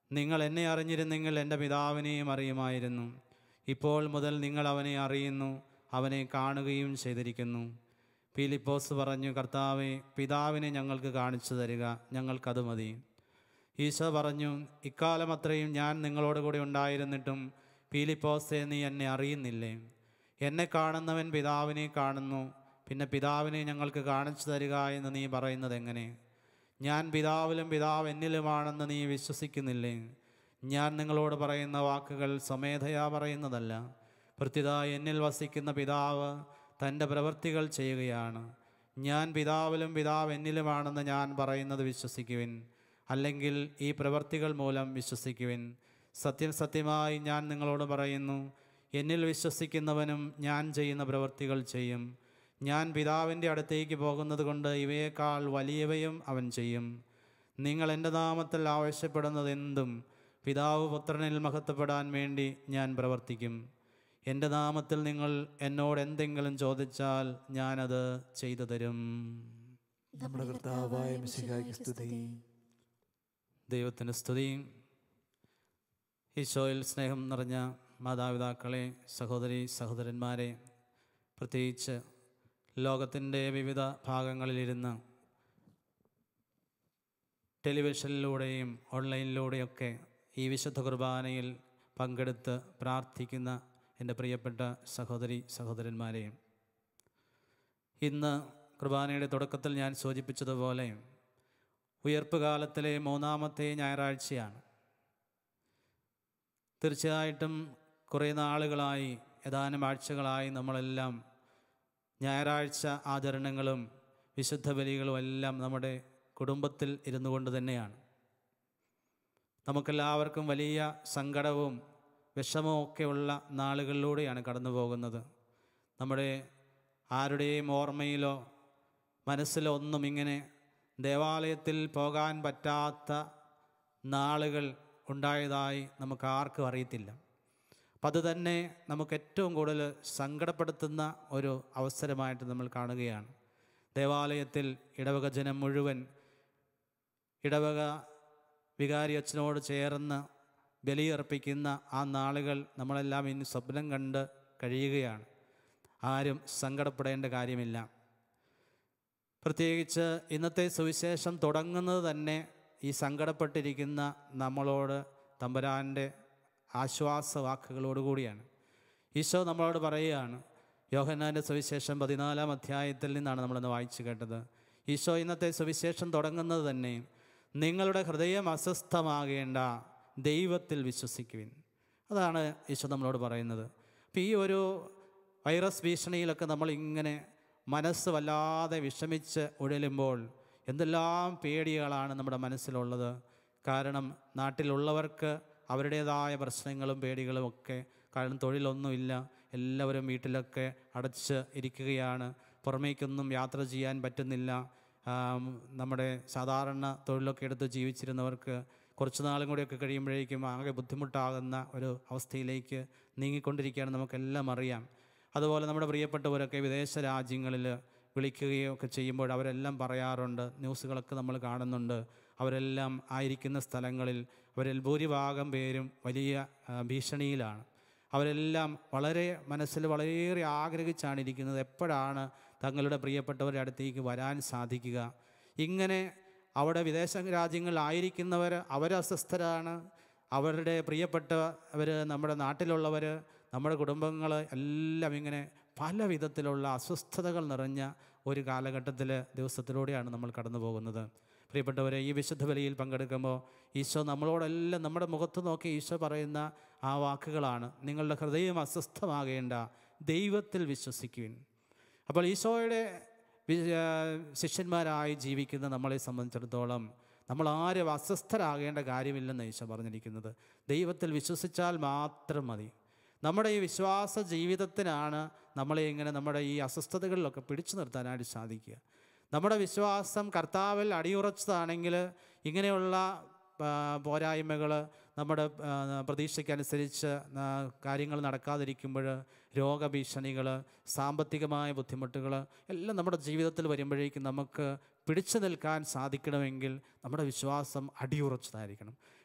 നിങ്ങൾ എന്നെ അറിഞ്ഞിരുന്നെങ്കിൽ എൻ്റെ പിതാവിനെയും അറിയുമായിരുന്നു ഇപ്പോൾ മുതൽ നിങ്ങൾ അവനെ അറിയുന്നു അവനെ കാണുകയും ചെയ്തിരിക്കുന്നു പീലിപ്പോസ് പറഞ്ഞു കർത്താവെ പിതാവിനെ ഞങ്ങൾക്ക് കാണിച്ചു തരിക ഞങ്ങൾക്കത് മതി ഈശോ പറഞ്ഞു ഇക്കാലം അത്രയും ഞാൻ നിങ്ങളോട് കൂടെ ഉണ്ടായിരുന്നിട്ടും പീലിപ്പോസെ നീ എന്നെ അറിയുന്നില്ലേ എന്നെ കാണുന്നവൻ പിതാവിനെ കാണുന്നു പിന്നെ പിതാവിനെ ഞങ്ങൾക്ക് കാണിച്ചു തരിക എന്ന് നീ പറയുന്നത് എങ്ങനെ ഞാൻ പിതാവിലും പിതാവ് എന്നിലുമാണെന്ന് നീ വിശ്വസിക്കുന്നില്ലേ ഞാൻ നിങ്ങളോട് പറയുന്ന വാക്കുകൾ സ്വമേധയാ പറയുന്നതല്ല പ്രത്യുത എന്നിൽ വസിക്കുന്ന പിതാവ് തൻ്റെ പ്രവൃത്തികൾ ചെയ്യുകയാണ് ഞാൻ പിതാവിലും പിതാവ് എന്നിലുമാണെന്ന് ഞാൻ പറയുന്നത് വിശ്വസിക്കുവിൻ അല്ലെങ്കിൽ ഈ പ്രവൃത്തികൾ മൂലം വിശ്വസിക്കുവിൻ സത്യം സത്യമായി ഞാൻ നിങ്ങളോട് പറയുന്നു എന്നിൽ വിശ്വസിക്കുന്നവനും ഞാൻ ചെയ്യുന്ന പ്രവൃത്തികൾ ചെയ്യും ഞാൻ പിതാവിൻ്റെ അടുത്തേക്ക് പോകുന്നത് കൊണ്ട് ഇവയേക്കാൾ വലിയവയും അവൻ ചെയ്യും നിങ്ങൾ എൻ്റെ നാമത്തിൽ ആവശ്യപ്പെടുന്നത് എന്തും പിതാവ് പുത്രനിൽ മഹത്വപ്പെടാൻ വേണ്ടി ഞാൻ പ്രവർത്തിക്കും എൻ്റെ നാമത്തിൽ നിങ്ങൾ എന്നോട് എന്തെങ്കിലും ചോദിച്ചാൽ ഞാനത് ചെയ്തു തരും
നമ്മുടെ കർത്താവായ മിശിഹായ്ക്ക് സ്തുതി
ദൈവത്തിന് സ്തുതി ഈശോയിൽ സ്നേഹം നിറഞ്ഞ മാതാപിതാക്കളെ സഹോദരി സഹോദരന്മാരെ പ്രത്യേകിച്ച് ലോകത്തിൻ്റെ വിവിധ ഭാഗങ്ങളിലിരുന്ന് ടെലിവിഷനിലൂടെയും ഓൺലൈനിലൂടെയൊക്കെ ഈ വിശുദ്ധ കുർബാനയിൽ പങ്കെടുത്ത് പ്രാർത്ഥിക്കുന്ന എൻ്റെ പ്രിയപ്പെട്ട സഹോദരി സഹോദരന്മാരെ ഇന്ന് കുർബാനയുടെ തുടക്കത്തിൽ ഞാൻ സൂചിപ്പിച്ചതുപോലെ ഉയർപ്പ് കാലത്തിലെ മൂന്നാമത്തെ ഞായറാഴ്ചയാണ് തീർച്ചയായിട്ടും കുറേ നാളുകളായി ഏതാനും ആഴ്ചകളായി നമ്മളെല്ലാം ഞായറാഴ്ച ആചരണങ്ങളും വിശുദ്ധ ബലികളും എല്ലാം നമ്മുടെ കുടുംബത്തിൽ ഇരുന്നു കൊണ്ട് തന്നെയാണ് നമുക്കെല്ലാവർക്കും വലിയ സങ്കടവും വിഷമവും ഒക്കെയുള്ള നാളുകളിലൂടെയാണ് കടന്നു പോകുന്നത് നമ്മുടെ ആരുടെയും ഓർമ്മയിലോ മനസ്സിലോ ഒന്നും ഇങ്ങനെ ദേവാലയത്തിൽ പോകാൻ പറ്റാത്ത നാളുകൾ ഉണ്ടായതായി നമുക്ക് ആർക്കും അറിയത്തില്ല അപ്പം അത് തന്നെ നമുക്ക് ഏറ്റവും കൂടുതൽ സങ്കടപ്പെടുത്തുന്ന ഒരു അവസരമായിട്ട് നമ്മൾ കാണുകയാണ് ദേവാലയത്തിൽ ഇടവക ജനം മുഴുവൻ ഇടവക വികാരി അച്ഛനോട് ചേർന്ന് ബലിയർപ്പിക്കുന്ന ആ നാളുകൾ നമ്മളെല്ലാം ഇനി സ്വപ്നം കണ്ട് കഴിയുകയാണ് ആരും സങ്കടപ്പെടേണ്ട കാര്യമില്ല പ്രത്യേകിച്ച് ഇന്നത്തെ സുവിശേഷം തുടങ്ങുന്നത് തന്നെ ഈ സങ്കടപ്പെട്ടിരിക്കുന്ന നമ്മളോട് തമ്പുരാൻ്റെ ആശ്വാസ വാക്കുകളോടുകൂടിയാണ് ഈശോ നമ്മളോട് പറയുകയാണ് യോഹന്നാൻ്റെ സുവിശേഷം പതിനാലാം അധ്യായത്തിൽ നിന്നാണ് നമ്മളിന്ന് വായിച്ചു കേട്ടത് ഈശോ ഇന്നത്തെ സുവിശേഷം തുടങ്ങുന്നത് തന്നെ നിങ്ങളുടെ ഹൃദയം അസ്വസ്ഥമാകേണ്ട ദൈവത്തിൽ വിശ്വസിക്കുവിൻ അതാണ് ഈശോ നമ്മളോട് പറയുന്നത് അപ്പം ഈ ഒരു വൈറസ് ഭീഷണിയിലൊക്കെ നമ്മൾ ഇങ്ങനെ മനസ്സ് വല്ലാതെ വിഷമിച്ച് ഉഴലുമ്പോൾ എന്തെല്ലാം പേടികളാണ് നമ്മുടെ മനസ്സിലുള്ളത് കാരണം നാട്ടിലുള്ളവർക്ക് അവരുടേതായ പ്രശ്നങ്ങളും പേടികളും ഒക്കെ കാരണം തൊഴിലൊന്നുമില്ല എല്ലാവരും വീട്ടിലൊക്കെ അടച്ച് ഇരിക്കുകയാണ് പുറമേക്കൊന്നും യാത്ര ചെയ്യാൻ പറ്റുന്നില്ല ആം, നമ്മുടെ സാധാരണ തൊഴിലൊക്കെ എടുത്ത് ജീവിച്ചിരുന്നവർക്ക് കുറച്ച് നാളും കൂടിയൊക്കെ കഴിയുമ്പോഴേക്കും ആകെ ബുദ്ധിമുട്ടാകുന്ന ഒരു അവസ്ഥയിലേക്ക് നീങ്ങിക്കൊണ്ടിരിക്കുകയാണ് നമുക്കെല്ലാം അറിയാം അതുപോലെ നമ്മുടെ പ്രിയപ്പെട്ടവരൊക്കെ വിദേശ രാജ്യങ്ങളിൽ വിളിക്കുകയോ ഒക്കെ ചെയ്യുമ്പോൾ അവരെല്ലാം പറയാറുണ്ട് ന്യൂസുകളൊക്കെ നമ്മൾ കാണുന്നുണ്ട് അവരെല്ലാം ആയിരിക്കുന്ന സ്ഥലങ്ങളിൽ അവരിൽ ഭൂരിഭാഗം പേരും വലിയ ആ, ഭീഷണിയിലാണ് അവരെല്ലാം വളരെ മനസ്സിൽ വളരെയേറെ ആഗ്രഹിച്ചാണ് ഇരിക്കുന്നത് എപ്പോഴാണ് തങ്ങളുടെ പ്രിയപ്പെട്ടവരുടെ അടുത്തേക്ക് വരാൻ സാധിക്കുക ഇങ്ങനെ അവിടെ വിദേശ രാജ്യങ്ങളിലായിരിക്കുന്നവർ അവരസ്വസ്ഥരാണ് അവരുടെ പ്രിയപ്പെട്ടവർ നമ്മുടെ നാട്ടിലുള്ളവർ നമ്മുടെ കുടുംബങ്ങൾ എല്ലാം ഇങ്ങനെ പല വിധത്തിലുള്ള അസ്വസ്ഥതകൾ നിറഞ്ഞ ഒരു കാലഘട്ടത്തിൽ ദിവസത്തിലൂടെയാണ് നമ്മൾ കടന്നു പോകുന്നത് പ്രിയപ്പെട്ടവരെ ഈ വിശുദ്ധ ബലിയിൽ പങ്കെടുക്കുമ്പോൾ ഈശോ നമ്മളോടെല്ലാം നമ്മുടെ മുഖത്ത് നോക്കി ഈശോ പറയുന്ന ആ വാക്കുകളാണ് നിങ്ങളുടെ ഹൃദയം അസ്വസ്ഥമാകേണ്ട ദൈവത്തിൽ വിശ്വസിക്കുവിൻ അപ്പോൾ ഈശോയുടെ വി- ആ, ശിഷ്യന്മാരായി ജീവിക്കുന്ന നമ്മളെ സംബന്ധിച്ചിടത്തോളം നമ്മൾ ആരും അസ്വസ്ഥരാകേണ്ട കാര്യമില്ലെന്ന് ഈശോ പറഞ്ഞിരിക്കുന്നത് ദൈവത്തിൽ വിശ്വസിച്ചാൽ മാത്രം മതി നമ്മുടെ ഈ വിശ്വാസ ജീവിതത്തിനാണ് നമ്മളെ ഇങ്ങനെ നമ്മുടെ ഈ അസ്വസ്ഥതകളിലൊക്കെ പിടിച്ചു നിർത്താനായിട്ട് സാധിക്കുക നമ്മുടെ വിശ്വാസം കർത്താവിൽ അടിയുറച്ചതാണെങ്കിൽ ഇങ്ങനെയുള്ള പോരായ്മകൾ നമ്മുടെ ആ, പ്രതീക്ഷയ്ക്കനുസരിച്ച് ആ, കാര്യങ്ങൾ നടക്കാതിരിക്കുമ്പോൾ രോഗഭീഷണികൾ സാമ്പത്തികമായ ബുദ്ധിമുട്ടുകൾ എല്ലാം നമ്മുടെ ജീവിതത്തിൽ വരുമ്പോഴേക്കും നമുക്ക് പിടിച്ചു നിൽക്കാൻ സാധിക്കണമെങ്കിൽ നമ്മുടെ വിശ്വാസം അടിയുറച്ചതായിരിക്കണം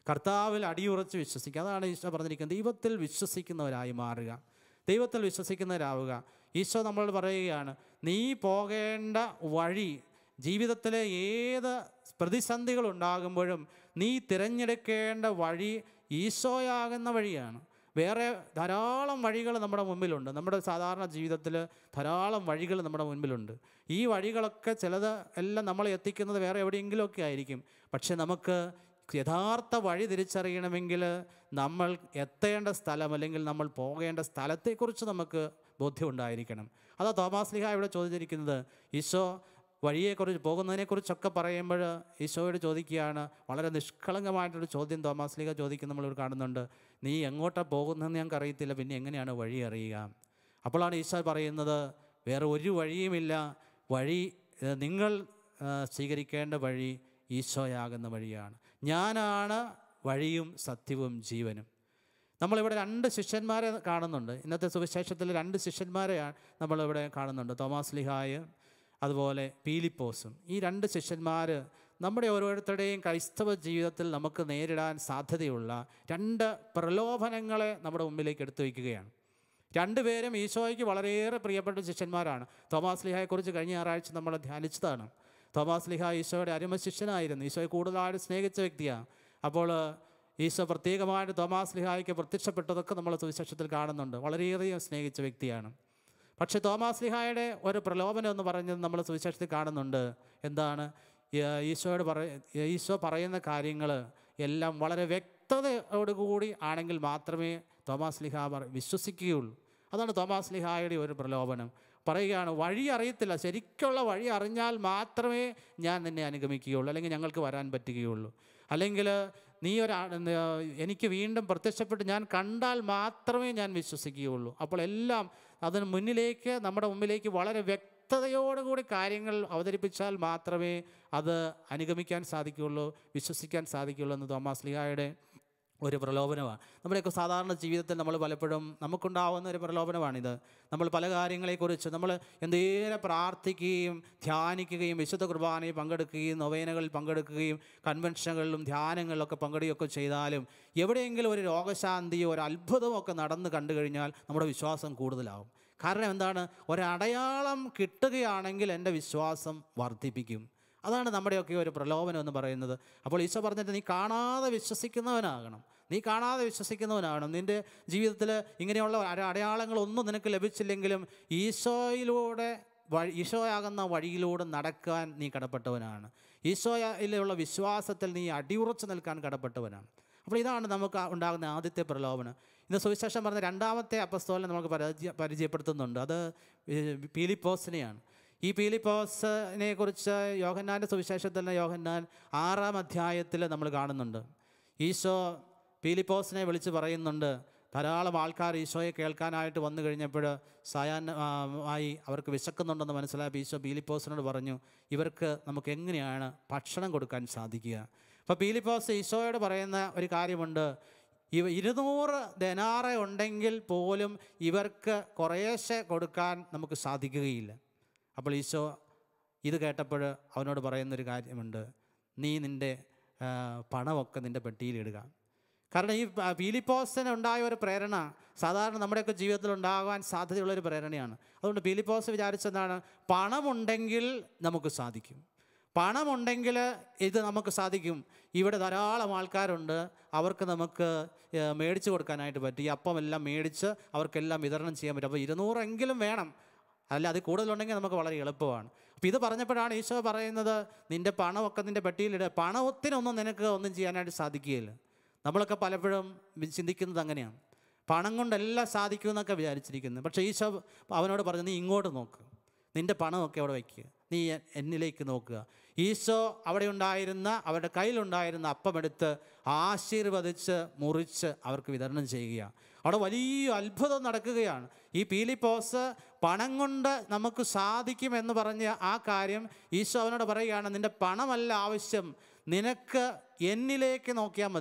കർത്താവിൽ അടിയുറച്ച് വിശ്വസിക്കുക അതാണ് ഈശോ പറഞ്ഞിരിക്കുന്നത് ദൈവത്തിൽ വിശ്വസിക്കുന്നവരായി മാറുക ദൈവത്തിൽ വിശ്വസിക്കുന്നവരാവുക ഈശോ നമ്മളോട് പറയുകയാണ് നീ പോകേണ്ട വഴി ജീവിതത്തിലെ ഏത് പ്രതിസന്ധികൾ ഉണ്ടാകുമ്പോഴും നീ തിരഞ്ഞെടുക്കേണ്ട വഴി ഈശോയാകുന്ന വഴിയാണ് വേറെ ധാരാളം വഴികൾ നമ്മുടെ മുമ്പിലുണ്ട് നമ്മുടെ സാധാരണ ജീവിതത്തിൽ ധാരാളം വഴികൾ നമ്മുടെ മുൻപിലുണ്ട് ഈ വഴികളൊക്കെ ചിലത് എല്ലാം നമ്മളെ എത്തിക്കുന്നത് വേറെ എവിടെയെങ്കിലുമൊക്കെ ആയിരിക്കും പക്ഷെ നമുക്ക് യഥാർത്ഥ വഴി തിരിച്ചറിയണമെങ്കിൽ നമ്മൾ എത്തേണ്ട സ്ഥലം അല്ലെങ്കിൽ നമ്മൾ പോകേണ്ട സ്ഥലത്തെക്കുറിച്ച് നമുക്ക് ബോധ്യമുണ്ടായിരിക്കണം അതാ തോമാസ് ലിഹ ഇവിടെ ചോദിച്ചിരിക്കുന്നത് ഈശോ വഴിയെക്കുറിച്ച് പോകുന്നതിനെക്കുറിച്ചൊക്കെ പറയുമ്പോൾ ഈശോയോട് ചോദിക്കുകയാണ് വളരെ നിഷ്കളങ്കമായിട്ടൊരു ചോദ്യം തോമാസ് ലീഗ ചോദിക്കുന്ന നമ്മളിവിടെ കാണുന്നുണ്ട് നീ എങ്ങോട്ടാണ് പോകുന്നതെന്ന് ഞങ്ങൾക്ക് അറിയത്തില്ല പിന്നെ എങ്ങനെയാണ് വഴി അറിയുക അപ്പോഴാണ് ഈശോ പറയുന്നത് വേറെ ഒരു വഴിയുമില്ല വഴി ഏഹ്, നിങ്ങൾ ഏഹ്, സ്വീകരിക്കേണ്ട വഴി ഈശോയാകുന്ന വഴിയാണ് ഞാനാണ് വഴിയും സത്യവും ജീവനും നമ്മളിവിടെ രണ്ട് ശിഷ്യന്മാരെ കാണുന്നുണ്ട് ഇന്നത്തെ സുവിശേഷത്തിൽ രണ്ട് ശിഷ്യന്മാരെയാണ് നമ്മളിവിടെ കാണുന്നുണ്ട് തോമാസ് ലിഹായ് അതുപോലെ പീലിപ്പോസും ഈ രണ്ട് ശിഷ്യന്മാർ നമ്മുടെ ഓരോരുത്തരുടെയും ക്രൈസ്തവ ജീവിതത്തിൽ നമുക്ക് നേരിടാൻ സാധ്യതയുള്ള രണ്ട് പ്രലോഭനങ്ങളെ നമ്മുടെ മുമ്പിലേക്ക് എടുത്തു വയ്ക്കുകയാണ് രണ്ടുപേരും ഈശോയ്ക്ക് വളരെയേറെ പ്രിയപ്പെട്ട ശിഷ്യന്മാരാണ് തോമാസ് ലിഹായെക്കുറിച്ച് കഴിഞ്ഞ ഞായറാഴ്ച നമ്മൾ ധ്യാനിച്ചതാണ് തോമാസ് ലിഹ ഈശോയുടെ അരുമ ശിഷ്യനായിരുന്നു ഈശോയെ കൂടുതലായിട്ട് സ്നേഹിച്ച വ്യക്തിയാണ് അപ്പോൾ ഈശോ പ്രത്യേകമായിട്ട് തോമാസ് ലിഹായ്ക്ക് പ്രത്യക്ഷപ്പെട്ടതൊക്കെ നമ്മൾ സുവിശേഷത്തിൽ കാണുന്നുണ്ട് വളരെയധികം സ്നേഹിച്ച വ്യക്തിയാണ് പക്ഷെ തോമാസ് ലിഹായുടെ ഒരു പ്രലോഭനം എന്ന് പറഞ്ഞത് നമ്മൾ സുവിശേഷത്തിൽ കാണുന്നുണ്ട് എന്താണ് ഈ- ഈശോയോട് പറ ഈശോ പറയുന്ന കാര്യങ്ങൾ എല്ലാം വളരെ വ്യക്തതയോടുകൂടി ആണെങ്കിൽ മാത്രമേ തോമാസ് ലിഹ പറ വിശ്വസിക്കുകയുള്ളൂ അതാണ് തോമാസ് ലിഹായുടെ ഒരു പ്രലോഭനം പറയുകയാണ് വഴി അറിയത്തില്ല ശരിക്കുള്ള വഴി അറിഞ്ഞാൽ മാത്രമേ ഞാൻ നിന്നെ അനുഗമിക്കുകയുള്ളൂ അല്ലെങ്കിൽ ഞങ്ങൾക്ക് വരാൻ പറ്റുകയുള്ളൂ അല്ലെങ്കിൽ നീ ഒരാ എനിക്ക് വീണ്ടും പ്രത്യക്ഷപ്പെട്ട് ഞാൻ കണ്ടാൽ മാത്രമേ ഞാൻ വിശ്വസിക്കുകയുള്ളൂ അപ്പോൾ എല്ലാം അതിന് മുന്നിലേക്ക് നമ്മുടെ മുമ്പിലേക്ക് വളരെ വ്യക്തതയോടുകൂടി കാര്യങ്ങൾ അവതരിപ്പിച്ചാൽ മാത്രമേ അത് അനുഗമിക്കാൻ സാധിക്കുകയുള്ളൂ വിശ്വസിക്കാൻ സാധിക്കുകയുള്ളൂ എന്ന് തോമാസ് ലിഹായുടെ ഒരു പ്രലോഭനമാണ് നമ്മുടെയൊക്കെ സാധാരണ ജീവിതത്തിൽ നമ്മൾ പലപ്പോഴും നമുക്കുണ്ടാവുന്ന ഒരു പ്രലോഭനമാണിത് നമ്മൾ പല കാര്യങ്ങളെക്കുറിച്ച് നമ്മൾ എന്തേരെ പ്രാർത്ഥിക്കുകയും ധ്യാനിക്കുകയും വിശുദ്ധ കുർബാനയിൽ പങ്കെടുക്കുകയും നൊവേനകളിൽ പങ്കെടുക്കുകയും കൺവെൻഷനുകളിലും ധ്യാനങ്ങളിലൊക്കെ പങ്കെടുക്കുകയൊക്കെ ചെയ്താലും എവിടെയെങ്കിലും ഒരു രോഗശാന്തിയോ ഒരു അത്ഭുതമോ ഒക്കെ നടന്നു കണ്ടു കഴിഞ്ഞാൽ നമ്മുടെ വിശ്വാസം കൂടുതലാവും കാരണം എന്താണ് ഒരടയാളം കിട്ടുകയാണെങ്കിൽ എൻ്റെ വിശ്വാസം വർദ്ധിപ്പിക്കും അതാണ് നമ്മുടെയൊക്കെ ഒരു പ്രലോഭനം എന്ന് പറയുന്നത് അപ്പോൾ ഈശോ പറഞ്ഞിട്ട് നീ കാണാതെ വിശ്വസിക്കുന്നവനാകണം നീ കാണാതെ വിശ്വസിക്കുന്നവനാകണം നിൻ്റെ ജീവിതത്തിൽ ഇങ്ങനെയുള്ള അട- അടയാളങ്ങളൊന്നും നിനക്ക് ലഭിച്ചില്ലെങ്കിലും ഈശോയിലൂടെ വഴി ഈശോയാകുന്ന വഴിയിലൂടെ നടക്കാൻ നീ കടപ്പെട്ടവനാണ് ഈശോയിലുള്ള വിശ്വാസത്തിൽ നീ അടിയുറച്ചു നിൽക്കാൻ കടപ്പെട്ടവനാണ് അപ്പോൾ ഇതാണ് നമുക്ക് ആ ഉണ്ടാകുന്ന ആദ്യത്തെ പ്രലോഭനം ഇന്ന് സുവിശേഷം പറഞ്ഞ രണ്ടാമത്തെ അപ്പസ്തോലനെ നമുക്ക് പരിചയ പരിചയപ്പെടുത്തുന്നുണ്ട് അത് ഏഹ് പീലിപ്പോസിനെയാണ് ഈ പീലിപ്പോസിനെ കുറിച്ച് യോഹന്നാൻ്റെ സുവിശേഷത്തിൽ തന്നെ യോഹന്നാൻ ആറാം അധ്യായത്തിൽ നമ്മൾ കാണുന്നുണ്ട് ഈശോ പീലിപ്പോസിനെ വിളിച്ച് പറയുന്നുണ്ട് ധാരാളം ആൾക്കാർ ഈശോയെ കേൾക്കാനായിട്ട് വന്നു കഴിഞ്ഞപ്പോൾ സായാൻ ആ, ആയി അവർക്ക് വിശക്കുന്നുണ്ടെന്ന് മനസ്സിലാക്കി ഈശോ പീലിപ്പോസിനോട് പറഞ്ഞു ഇവർക്ക് നമുക്ക് എങ്ങനെയാണ് ഭക്ഷണം കൊടുക്കാൻ സാധിക്കുക അപ്പോൾ പീലിപ്പോസ് ഈശോയോട് പറയുന്ന ഒരു കാര്യമുണ്ട് ഇവ ഇരുന്നൂറ് ദനാറ ഉണ്ടെങ്കിൽ പോലും ഇവർക്ക് കുറേശ്ശെ കൊടുക്കാൻ നമുക്ക് സാധിക്കുകയില്ല അപ്പോൾ ഈശോ ഇത് കേട്ടപ്പോൾ അവനോട് പറയുന്നൊരു കാര്യമുണ്ട് നീ നിൻ്റെ ആ, പണമൊക്കെ നിൻ്റെ പെട്ടിയിലിടുക കാരണം ഈ പ- പീലിപ്പോസിന് ഉണ്ടായ ഒരു പ്രേരണ സാധാരണ നമ്മുടെയൊക്കെ ജീവിതത്തിൽ ഉണ്ടാകാൻ സാധ്യതയുള്ളൊരു പ്രേരണയാണ് അതുകൊണ്ട് പീലിപ്പോസ് വിചാരിച്ചെന്താണ് പണമുണ്ടെങ്കിൽ നമുക്ക് സാധിക്കും പണമുണ്ടെങ്കിൽ ഇത് നമുക്ക് സാധിക്കും ഇവിടെ ധാരാളം ആൾക്കാരുണ്ട് അവർക്ക് നമുക്ക് ഏഹ്, മേടിച്ചു കൊടുക്കാനായിട്ട് പറ്റും ഈ അപ്പമെല്ലാം മേടിച്ച് അവർക്കെല്ലാം വിതരണം ചെയ്യാൻ പറ്റും അപ്പോൾ ഇരുന്നൂറെങ്കിലും വേണം അല്ല അത് കൂടുതലുണ്ടെങ്കിൽ നമുക്ക് വളരെ എളുപ്പമാണ് അപ്പോൾ ഇത് പറഞ്ഞപ്പോഴാണ് ഈശോ പറയുന്നത് നിൻ്റെ പണമൊക്കെ നിൻ്റെ പെട്ടിയിലിടുക പണത്തിനൊന്നും നിനക്ക് ഒന്നും ചെയ്യാനായിട്ട് സാധിക്കുകയില്ല നമ്മളൊക്കെ പലപ്പോഴും വി- ചിന്തിക്കുന്നത് അങ്ങനെയാണ് പണം കൊണ്ടെല്ലാം സാധിക്കുമെന്നൊക്കെ വിചാരിച്ചിരിക്കുന്നത് പക്ഷേ ഈശോ അവനോട് പറഞ്ഞു നീ ഇങ്ങോട്ട് നോക്ക് നിൻ്റെ പണമൊക്കെ അവിടെ വയ്ക്കുക നീ എ- എന്നിലേക്ക് നോക്കുക ഈശോ അവിടെ ഉണ്ടായിരുന്ന അവരുടെ കയ്യിലുണ്ടായിരുന്ന അപ്പമെടുത്ത് ആശീർവദിച്ച് മുറിച്ച് അവർക്ക് വിതരണം ചെയ്യുകയാണ് അവിടെ വലിയ അത്ഭുതം നടക്കുകയാണ് ഈ പീലിപ്പോസ് പണം കൊണ്ട് നമുക്ക് സാധിക്കും എന്ന് പറഞ്ഞ ആ കാര്യം ഈശോ അവനോട് പറയുകയാണ് നിൻ്റെ പണമല്ല ആവശ്യം നിനക്ക് എന്നിലേക്ക് നോക്കിയാൽ മതി